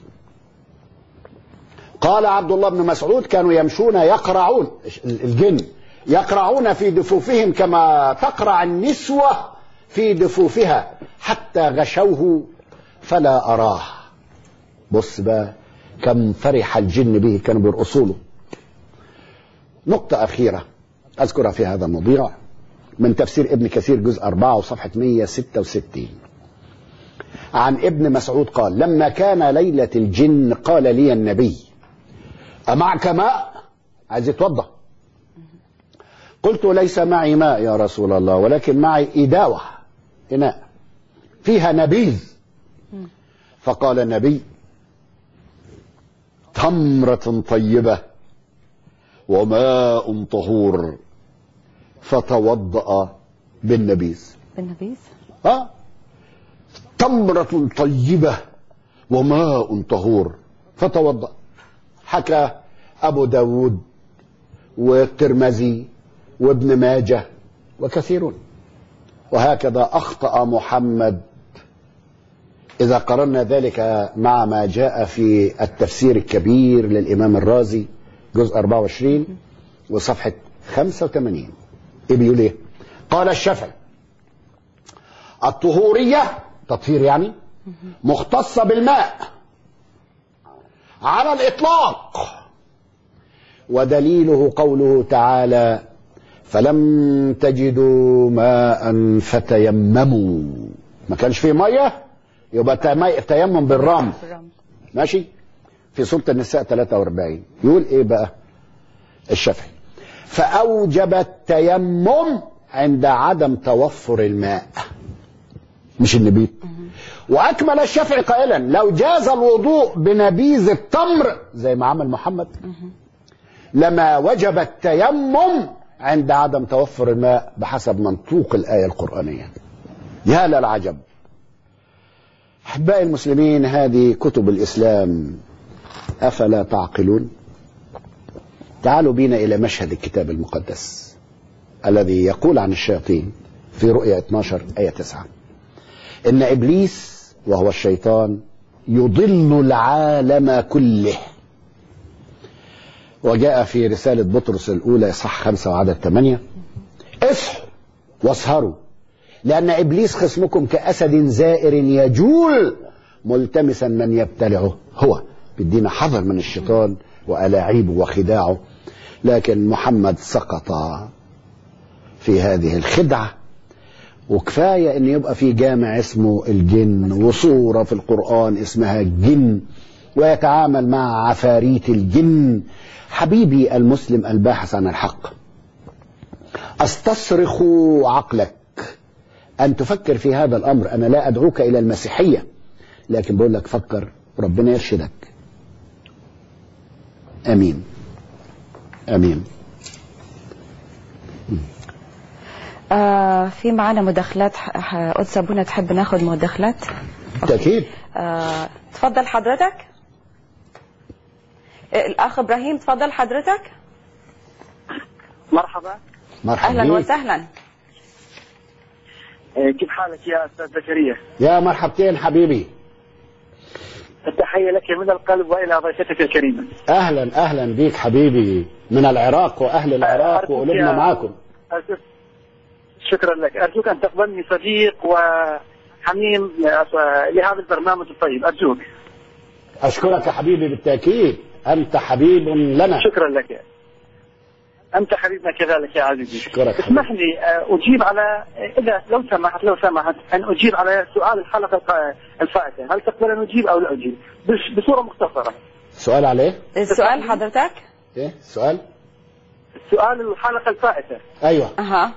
قال عبد الله بن مسعود كانوا يمشون يقرعون الجن يقرعون في دفوفهم كما تقرع النسوة في دفوفها حتى غشوه فلا أراه بص بقى كم فرح الجن به كانوا بيرقصوا له نقطة أخيرة أذكرها في هذا الموضوع من تفسير ابن كثير جزء 4 وصفحة 166 عن ابن مسعود قال لما كان ليلة الجن قال لي النبي أمعك ماء عايز يتوضا قلت ليس معي ماء يا رسول الله ولكن معي إداوة إناء فيها نبيذ فقال النبي تمرة طيبة وماء طهور فتوضأ بالنبيذ بالنبيذ ها تمرة طيبة وماء طهور فتوضأ حكى أبو داود والترمذي وابن ماجه وكثيرون وهكذا أخطأ محمد إذا قرنا ذلك مع ما جاء في التفسير الكبير للإمام الرازي جزء 24 وصفحة 85 إيه بيقول إيه؟ قال الشافعي الطهورية تطهير يعني مختصة بالماء على الإطلاق ودليله قوله تعالى فلم تجدوا ماء فتيمموا ما كانش فيه ميه يبقى تمي- تيمم بالرمل بالرمل. ماشي في سورة النساء 43 يقول ايه بقى الشافعي فأوجب التيمم عند عدم توفر الماء مش النبيذ وأكمل الشافعي قائلا لو جاز الوضوء بنبيذ التمر زي ما عمل محمد لما وجب التيمم عند عدم توفر الماء بحسب منطوق الآية القرآنية يا للعجب أحبائي المسلمين هذه كتب الإسلام أفلا تعقلون تعالوا بينا إلى مشهد الكتاب المقدس الذي يقول عن الشياطين في رؤيا 12 آية 9 إن إبليس وهو الشيطان يضل العالم كله وجاء في رسالة بطرس الأولى إصحاح خمسة وعدد ثمانية اصحوا واسهروا لأن إبليس خصمكم كأسد زائر يجول ملتمسا من يبتلعه هو بدينا حذر من الشيطان وألاعيبه وخداعه لكن محمد سقط في هذه الخدعة وكفاية ان يبقى في جامع اسمه الجن وصورة في القرآن اسمها الجن ويتعامل مع عفاريت الجن حبيبي المسلم الباحث عن الحق استصرخ عقلك ان تفكر في هذا الامر انا لا ادعوك الى المسيحية لكن بقول لك فكر ربنا يرشدك امين امين آه في معانا مداخلات ح- ح- قدس ابونا تحب ناخد مداخلات بالتاكيد آه تفضل حضرتك آه، الاخ ابراهيم تفضل حضرتك مرحبا مرحبا اهلا بيك. وسهلا آه، كيف حالك يا استاذ زكريا؟ يا مرحبتين حبيبي التحيه لك من القلب والى ضيفتك الكريمه. اهلا اهلا بيك حبيبي من العراق واهل العراق أرجوك وقلوبنا يا- معاكم أرجوك شكرا لك، ارجوك ان تقبلني صديق وحميم آه، لهذا البرنامج الطيب، ارجوك. اشكرك يا حبيبي بالتاكيد انت حبيب لنا شكرا لك. انت حبيبنا كذلك يا عزيزي. أشكرك اسمح لي آه، اجيب على اذا لو سمحت لو سمحت ان اجيب على سؤال الحلقه الق- الفائته، هل تقبل ان اجيب او لا اجيب؟ بس- بصوره مختصره. سؤال عليه السؤال حضرتك ايه سؤال سؤال الحلقه الفائته، ايوه اها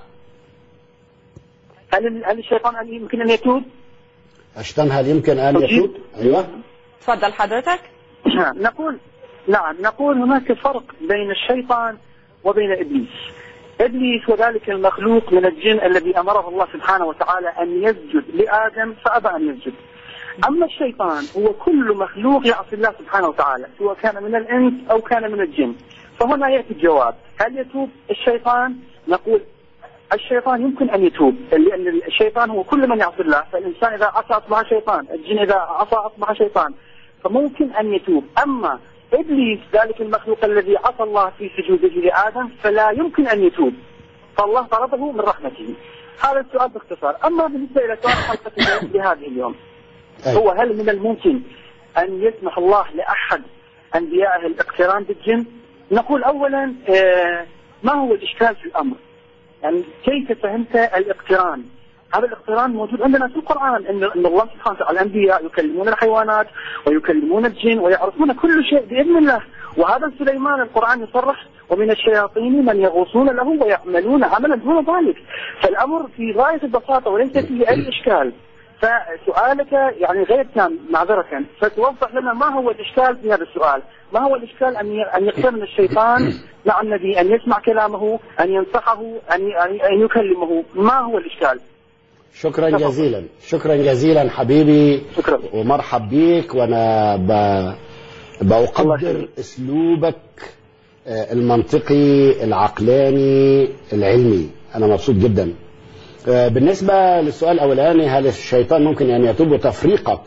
هل هل الشيطان أن يمكن ان يتوب؟ اشتم هل يمكن ان أجيب؟ يتوب ايوه تفضل حضرتك نعم نقول نعم نقول هناك فرق بين الشيطان وبين ابليس. ابليس وذلك المخلوق من الجن الذي امره الله سبحانه وتعالى ان يسجد لادم فابى ان يسجد. اما الشيطان هو كل مخلوق يعصي الله سبحانه وتعالى سواء كان من الانس او كان من الجن. فهنا ياتي الجواب، هل يتوب الشيطان؟ نقول الشيطان يمكن ان يتوب لان الشيطان هو كل من يعصي الله فالانسان اذا عصى اصبح شيطان الجن اذا عصى اصبح شيطان فممكن ان يتوب اما ابليس ذلك المخلوق الذي عصى الله في سجوده لادم فلا يمكن ان يتوب فالله طرده من رحمته هذا السؤال باختصار اما بالنسبه الى سؤال حلقتنا لهذه اليوم هو أيوة. هل من الممكن ان يسمح الله لاحد انبيائه الاقتران بالجن؟ نقول اولا آه، ما هو الاشكال في الامر؟ يعني كيف فهمت الاقتران؟ هذا الاقتران موجود عندنا في القران ان ان الله سبحانه وتعالى الانبياء يكلمون الحيوانات ويكلمون الجن ويعرفون كل شيء باذن الله وهذا سليمان القران يصرح ومن الشياطين من يغوصون له ويعملون عملا دون ذلك فالامر في غايه البساطه وليس فيه اي اشكال فسؤالك يعني غير تام معذرة فتوضح لنا ما هو الإشكال في هذا السؤال ما هو الإشكال أن ي- أن يقترن الشيطان مع النبي أن يسمع كلامه أن ينصحه أن ي- أن أن يكلمه ما هو الإشكال شكرا تفضل. جزيلا شكرا جزيلا حبيبي شكرا ومرحب بيك وانا ب... الله بقدر يخليك. اسلوبك آه، المنطقي العقلاني العلمي انا مبسوط جدا آه، بالنسبه للسؤال الاولاني هل الشيطان ممكن ان يتوب تفريقك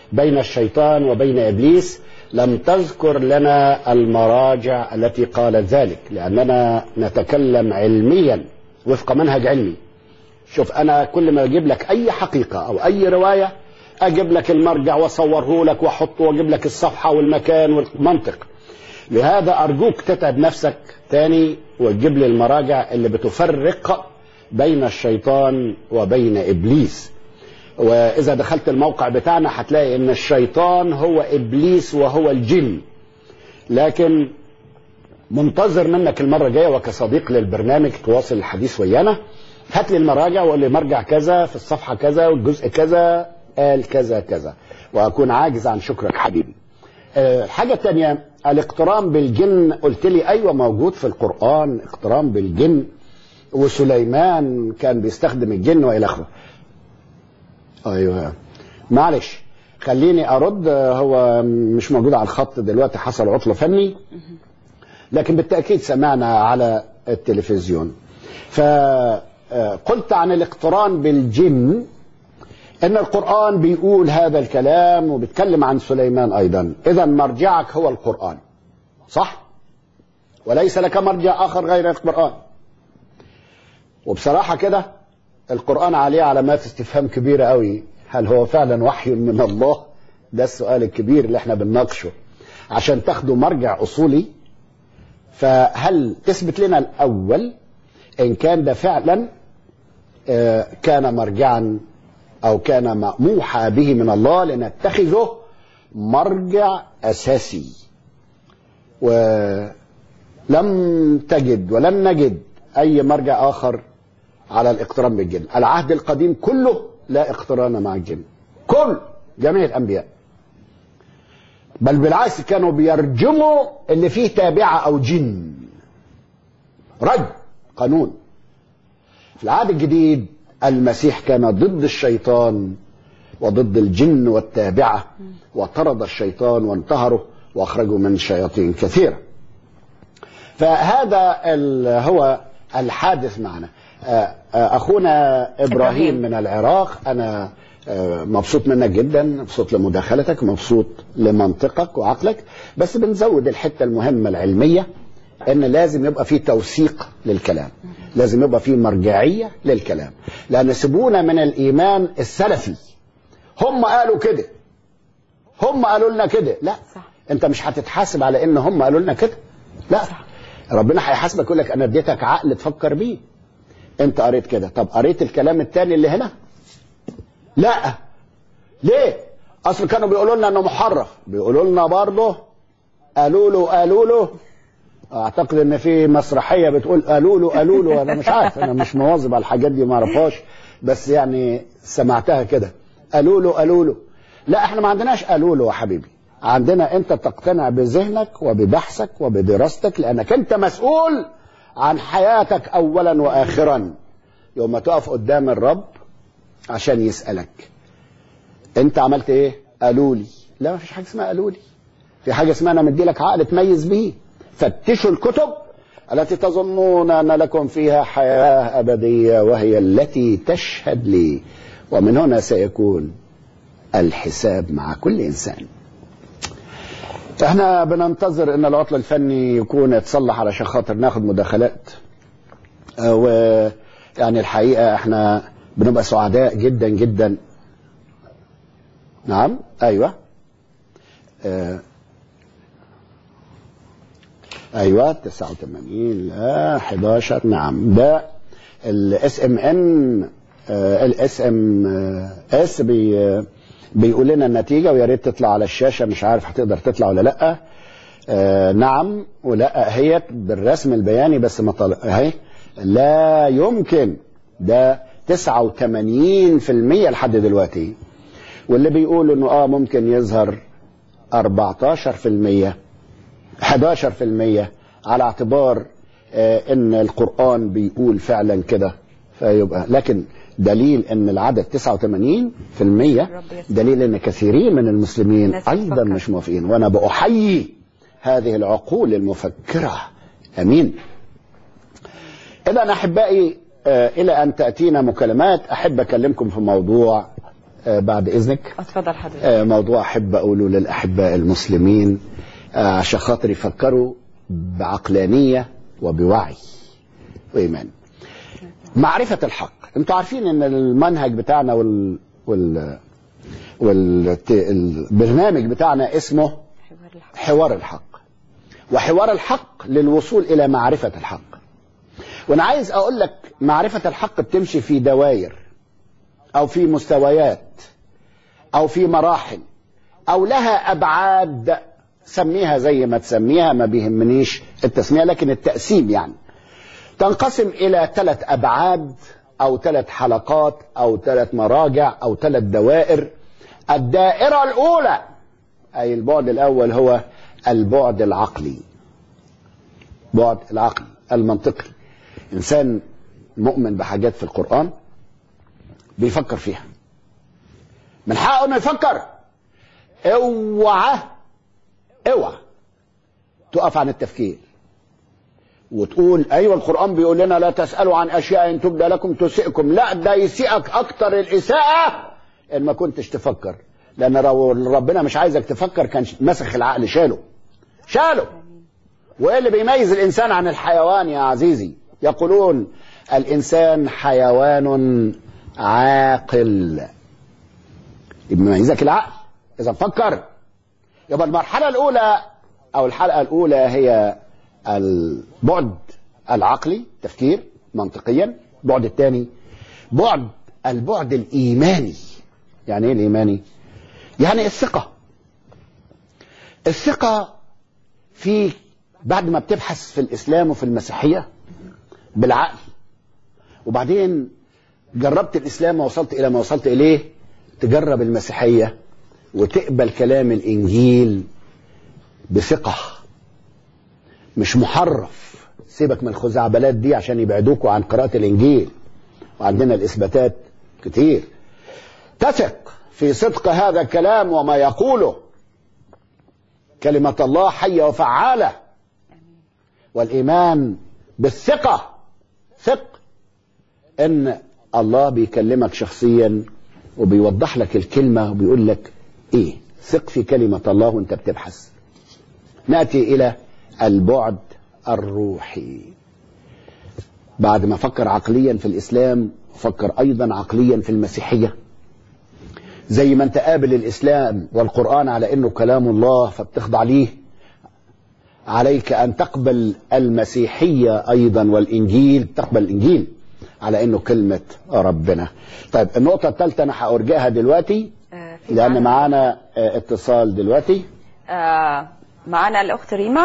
بين الشيطان وبين ابليس لم تذكر لنا المراجع التي قالت ذلك لاننا نتكلم علميا وفق منهج علمي شوف انا كل ما اجيب لك اي حقيقه او اي روايه اجيب لك المرجع واصوره لك واحطه واجيب لك الصفحه والمكان والمنطق لهذا ارجوك تتعب نفسك تاني وتجيب لي المراجع اللي بتفرق بين الشيطان وبين ابليس واذا دخلت الموقع بتاعنا هتلاقي ان الشيطان هو ابليس وهو الجن لكن منتظر منك المره الجايه وكصديق للبرنامج تواصل الحديث ويانا هات لي المراجع وقول لي مرجع كذا في الصفحه كذا والجزء كذا قال كذا كذا واكون عاجز عن شكرك حبيبي آه، الحاجه الثانيه الاقتران بالجن قلت لي ايوه موجود في القران اقتران بالجن وسليمان كان بيستخدم الجن والى اخره ايوه معلش خليني ارد هو مش موجود على الخط دلوقتي حصل عطل فني لكن بالتاكيد سمعنا على التلفزيون فقلت عن الاقتران بالجن ان القران بيقول هذا الكلام وبيتكلم عن سليمان ايضا اذا مرجعك هو القران صح وليس لك مرجع اخر غير القران وبصراحه كده القرآن عليه علامات استفهام كبيرة قوي هل هو فعلا وحي من الله ده السؤال الكبير اللي احنا بنناقشه عشان تاخدوا مرجع أصولي فهل تثبت لنا الأول إن كان ده فعلا آه، كان مرجعا أو كان موحى به من الله لنتخذه مرجع أساسي ولم تجد ولن نجد أي مرجع آخر على الاقتران بالجن العهد القديم كله لا اقتران مع الجن كل جميع الانبياء بل بالعكس كانوا بيرجموا اللي فيه تابعه او جن رجم قانون في العهد الجديد المسيح كان ضد الشيطان وضد الجن والتابعه وطرد الشيطان وانتهره واخرجه من شياطين كثيره فهذا ال- هو الحادث معنا آه، آه، اخونا ابراهيم إبراهيم. من العراق انا آه، مبسوط منك جدا مبسوط لمداخلتك مبسوط لمنطقك وعقلك بس بنزود الحته المهمه العلميه ان لازم يبقى في توثيق للكلام لازم يبقى في مرجعيه للكلام لان سيبونا من الايمان السلفي هم قالوا كده هم قالوا لنا كده لا صح. انت مش هتتحاسب على ان هم قالوا لنا كده لا ربنا هيحاسبك يقول لك انا اديتك عقل تفكر بيه انت قريت كده طب قريت الكلام التاني اللي هنا لا ليه اصل كانوا بيقولوا لنا انه محرف بيقولوا لنا برضه قالوا له قالوا له اعتقد ان في مسرحيه بتقول قالوا له قالوا له انا مش عارف انا مش مواظب على الحاجات دي ما اعرفهاش بس يعني سمعتها كده قالوا له قالوا له لا احنا ما عندناش قالوا له يا حبيبي عندنا انت تقتنع بذهنك وببحثك وبدراستك لانك انت مسؤول عن حياتك اولا واخرا يوم تقف قدام الرب عشان يسالك انت عملت ايه قالوا لي لا ما فيش حاجه اسمها قالوا لي في حاجه اسمها انا مدي لك عقل تميز بيه فتشوا الكتب التي تظنون ان لكم فيها حياه ابديه وهي التي تشهد لي ومن هنا سيكون الحساب مع كل انسان احنا بننتظر ان العطل الفني يكون اتصلح علشان خاطر ناخد مداخلات اه، و يعني الحقيقه احنا بنبقى سعداء جدا جدا نعم ايوه اه، ايوه 89 لا 11 نعم ده الاس ام ان الاس ام اس بي بيقول لنا النتيجه ويا ريت تطلع على الشاشه مش عارف هتقدر تطلع ولا لا آه نعم ولا هي بالرسم البياني بس ما طلع اهي لا يمكن ده 89% لحد دلوقتي واللي بيقولوا انه اه ممكن يظهر 14% 11% على اعتبار آه ان القرآن بيقول فعلا كده فيبقى لكن دليل ان العدد 89% دليل ان كثيرين من المسلمين الناس ايضا بتفكر. مش موافقين وانا باحيي هذه العقول المفكره امين اذا احبائي آه، الى ان تاتينا مكالمات احب اكلمكم في موضوع آه، بعد إذنك اتفضل حضرتك آه، موضوع أحب أقوله للأحباء المسلمين آه، عشان خاطر يفكروا بعقلانية وبوعي وإيمان معرفة الحق انتوا عارفين ان المنهج بتاعنا وال وال والبرنامج بتاعنا اسمه حوار الحق. حوار الحق وحوار الحق للوصول إلى معرفة الحق وأنا عايز أقول لك معرفة الحق بتمشي في دوائر أو في مستويات أو في مراحل أو لها أبعاد سميها زي ما تسميها ما بيهمنيش التسمية لكن التقسيم يعني تنقسم إلى ثلاث أبعاد أو ثلاث حلقات أو ثلاث مراجع أو ثلاث دوائر الدائرة الأولى أي البعد الأول هو البعد العقلي بعد العقل المنطقي إنسان مؤمن بحاجات في القرآن بيفكر فيها من حقه انه يفكر اوعى اوعى تقف عن التفكير وتقول ايوه القران بيقول لنا لا تسالوا عن اشياء ان تبدى لكم تسئكم لا ده يسيئك اكتر الاساءه ان ما كنتش تفكر لان لو ربنا مش عايزك تفكر كان مسخ العقل شاله شاله وايه اللي بيميز الانسان عن الحيوان يا عزيزي يقولون الانسان حيوان عاقل بيميزك العقل اذا فكر يبقى المرحله الاولى او الحلقه الاولى هي البعد العقلي تفكير منطقيا البعد الثاني بعد البعد الايماني يعني ايه الايماني يعني الثقه الثقه في بعد ما بتبحث في الاسلام وفي المسيحيه بالعقل وبعدين جربت الاسلام ووصلت الى ما وصلت اليه تجرب المسيحيه وتقبل كلام الانجيل بثقه مش محرف سيبك من الخزعبلات دي عشان يبعدوكوا عن قراءه الانجيل وعندنا الاثباتات كتير تثق في صدق هذا الكلام وما يقوله كلمه الله حيه وفعاله والايمان بالثقه ثق ان الله بيكلمك شخصيا وبيوضح لك الكلمة وبيقول لك ايه ثق في كلمة الله وانت بتبحث نأتي الى البعد الروحي بعد ما فكر عقليا في الاسلام فكر ايضا عقليا في المسيحية زي ما انت قابل الاسلام والقرآن على انه كلام الله فبتخضع ليه عليك ان تقبل المسيحية ايضا والانجيل تقبل الانجيل على انه كلمة ربنا طيب النقطة الثالثة انا هارجعها دلوقتي آه، في لان معانا- معانا آه، اتصال دلوقتي آه، معانا الاخت ريما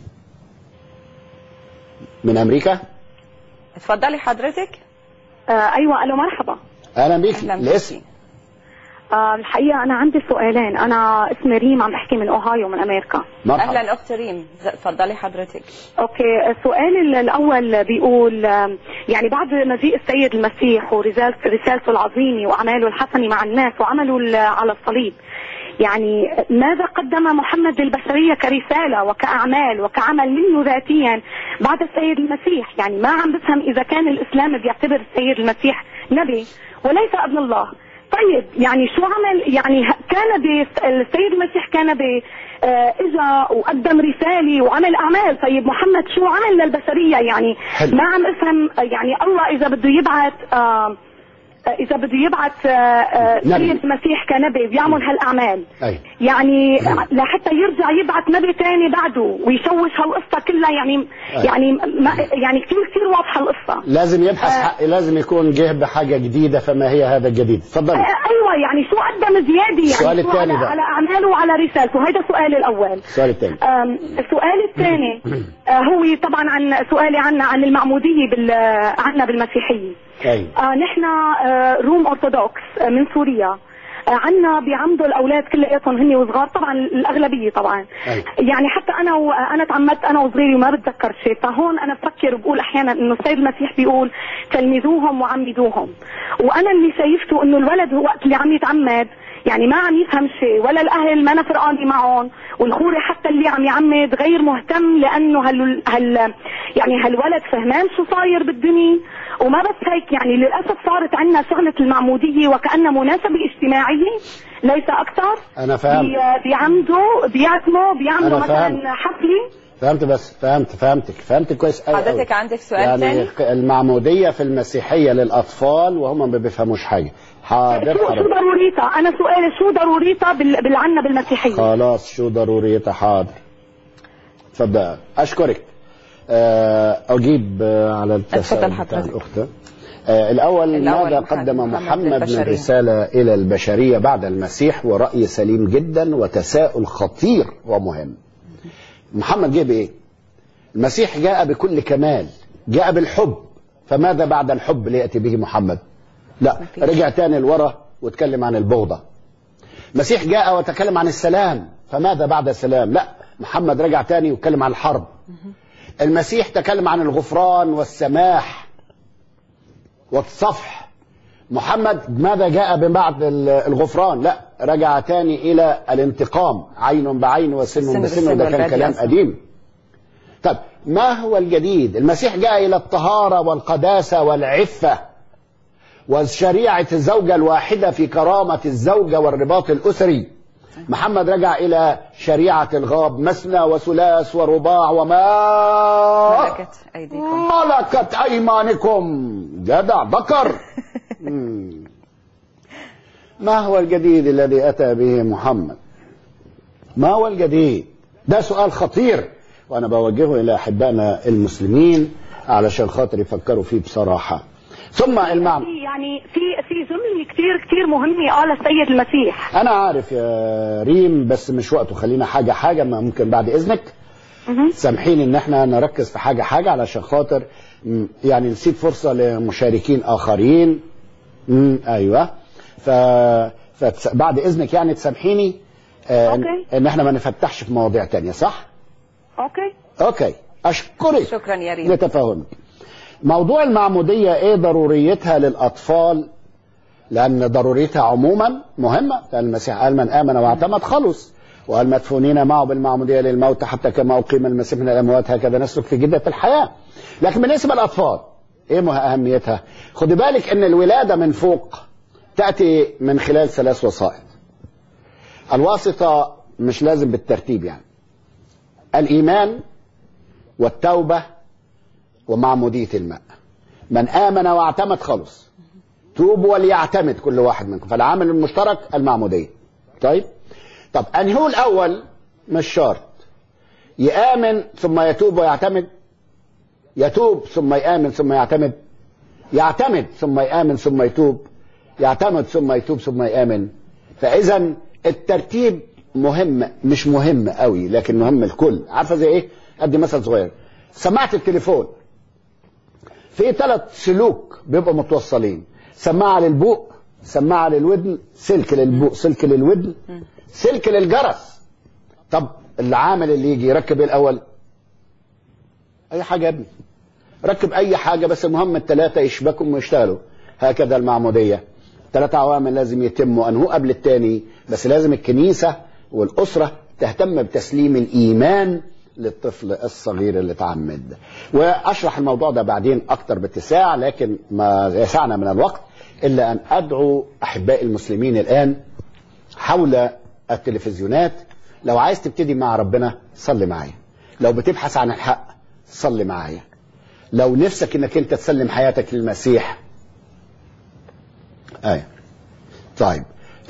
من امريكا اتفضلي حضرتك آه ايوه الو مرحبا اهلا بيك اهلا الاسم بيكي. آه الحقيقه انا عندي سؤالين انا اسمي ريم عم بحكي من اوهايو من امريكا مرحبا اهلا اخت ريم ز- اتفضلي حضرتك اوكي السؤال ال- الاول بيقول آم، يعني بعد مجيء السيد المسيح ورسالته رسالته العظيمه واعماله الحسنه مع الناس وعمله ال- على الصليب يعني ماذا قدم محمد للبشريه كرساله وكاعمال وكعمل منه ذاتيا بعد السيد المسيح يعني ما عم بفهم اذا كان الاسلام بيعتبر السيد المسيح نبي وليس ابن الله طيب يعني شو عمل يعني ه- كان بي- السيد المسيح كان بي آه، اجا وقدم رساله وعمل اعمال طيب محمد شو عمل للبشريه يعني حلو. ما عم افهم آه، يعني الله اذا بده يبعث آه، آه، اذا بده يبعث آه، آه، نبي. سيد المسيح كنبي بيعمل هالاعمال أي. يعني لحتى يرجع يبعث نبي تاني بعده ويشوش هالقصه كلها يعني أي. يعني ما يعني كثير كثير واضحه القصه لازم يبحث آه. حق لازم يكون جه بحاجة جديدة فما هي هذا الجديد اتفضلي آه، ايوه يعني شو قدم زياده السؤال يعني شو الثاني على, بقى. على اعماله وعلى رسالته هيدا السؤال الاول السؤال الثاني أم، السؤال الثاني آه، هو طبعا عن سؤالي عنا عن المعموديه بال عنا بالمسيحيه ايوه آه نحن آه روم ارثوذكس آه من سوريا آه عنا بيعمدوا الاولاد كلياتهم هن وصغار طبعا الاغلبيه طبعا أي. يعني حتى انا و... انا تعمدت انا وصغيري وما بتذكر شيء فهون انا بفكر وبقول احيانا انه السيد المسيح بيقول تلمذوهم وعمدوهم وانا اللي شايفته انه الولد وقت اللي عم يتعمد يعني ما عم يفهم شيء ولا الاهل ما انا فرقانه معهم والخوري حتى اللي عم يعمد غير مهتم لانه هال, هال يعني هالولد فهمان شو صاير بالدنيا وما بس هيك يعني للاسف صارت عندنا شغله المعموديه وكانها مناسبه اجتماعيه ليس اكثر انا فهمت بي- بيعمدوا بيعتموا بيعملوا أنا فهمت. مثلا حفله فهمت بس فهمت فهمتك فهمت كويس أوي حضرتك أوي. عندك سؤال يعني تاني؟ المعمودية في المسيحية للأطفال وهم ما بيفهموش حاجة حاضر شو شو حاضر ضروريتها انا سؤالي شو ضروريتها بال- بالعنا بالمسيحيه خلاص شو ضروريتها حاضر اتفضل أشكرك آه، أجيب آه، على التساؤل اتفضل بتاع حضرتك. الأخت آه، الأول الأول ماذا محمد- قدم محمد محمد من للبشرية. رسالة إلى البشرية بعد المسيح ورأي سليم جدا وتساؤل خطير ومهم محمد جه بإيه المسيح جاء بكل كمال جاء بالحب فماذا بعد الحب ليأتي به محمد لا مفيش. رجع تاني لورا واتكلم عن البغضة المسيح جاء وتكلم عن السلام فماذا بعد السلام لا محمد رجع تاني واتكلم عن الحرب المسيح تكلم عن الغفران والسماح والصفح محمد ماذا جاء بعد ال- الغفران لا رجع تاني الى الانتقام عين بعين وسن سن بسن بسن وده كان والبادي كلام أسد. قديم طب ما هو الجديد المسيح جاء الى الطهارة والقداسة والعفة وشريعة الزوجة الواحدة في كرامة الزوجة والرباط الأسري محمد رجع إلى شريعة الغاب مثنى وثلاث ورباع وما ملكت ايديكم ملكت أيمانكم جدع ذكر مم. ما هو الجديد الذي أتى به محمد ما هو الجديد ده سؤال خطير وأنا بوجهه إلى أحبائنا المسلمين علشان خاطر يفكروا فيه بصراحة ثم المعنى في يعني في في جمله كثير كثير مهمه قالها السيد المسيح أنا عارف يا ريم بس مش وقته خلينا حاجة حاجة ما ممكن بعد إذنك مهم. سامحيني ان احنا نركز في حاجه حاجه علشان خاطر م، يعني نسيب فرصه لمشاركين اخرين مم، ايوه ف فبعد اذنك يعني تسامحيني آه، ان أوكي. ان احنا ما نفتحش في مواضيع تانية صح؟ اوكي اوكي اشكرك شكرا يا ريم لتفاهمك موضوع المعموديه ايه ضروريتها للاطفال لان ضروريتها عموما مهمه لان المسيح قال من امن واعتمد خلص والمدفونين معه بالمعموديه للموت حتى كما اقيم المسيح من الاموات هكذا نسلك في جده الحياه لكن بالنسبه للاطفال ايه مه- اهميتها خدي بالك ان الولاده من فوق تاتي من خلال ثلاث وسائط الواسطه مش لازم بالترتيب يعني الايمان والتوبه ومعموديه الماء من امن واعتمد خلص توب وليعتمد كل واحد منكم فالعامل المشترك المعموديه طيب طب انهو الاول مش شرط يامن ثم يتوب ويعتمد يتوب ثم يامن ثم يعتمد يعتمد ثم يامن ثم يتوب يعتمد ثم يتوب ثم يامن فاذا الترتيب مهم مش مهم قوي لكن مهم الكل عارفه زي ايه ادي مثل صغير سماعه التليفون في ثلاث سلوك بيبقوا متوصلين سماعه للبوق سماعه للودن سلك للبوق سلك للودن سلك للجرس طب العامل اللي يجي يركب ايه الاول اي حاجه يا ابني ركب اي حاجه بس المهم الثلاثه يشبكوا ويشتغلوا هكذا المعموديه ثلاث عوامل لازم يتموا انه قبل الثاني بس لازم الكنيسه والاسره تهتم بتسليم الايمان للطفل الصغير اللي اتعمد واشرح الموضوع ده بعدين اكتر باتساع لكن ما يسعنا من الوقت الا ان ادعو احبائي المسلمين الان حول التلفزيونات لو عايز تبتدي مع ربنا صلي معايا لو بتبحث عن الحق صلي معايا لو نفسك انك انت تسلم حياتك للمسيح ايه طيب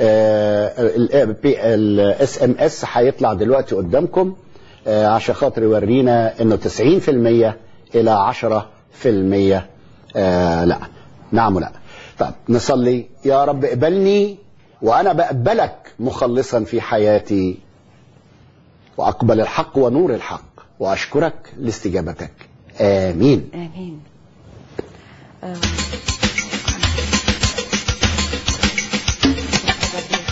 الاس ام اس هيطلع دلوقتي قدامكم آه، عشان خاطر يورينا انه 90% الى 10% آه لا نعم ولا طب نصلي يا رب اقبلني وانا بقبلك مخلصا في حياتي واقبل الحق ونور الحق واشكرك لاستجابتك امين امين آه.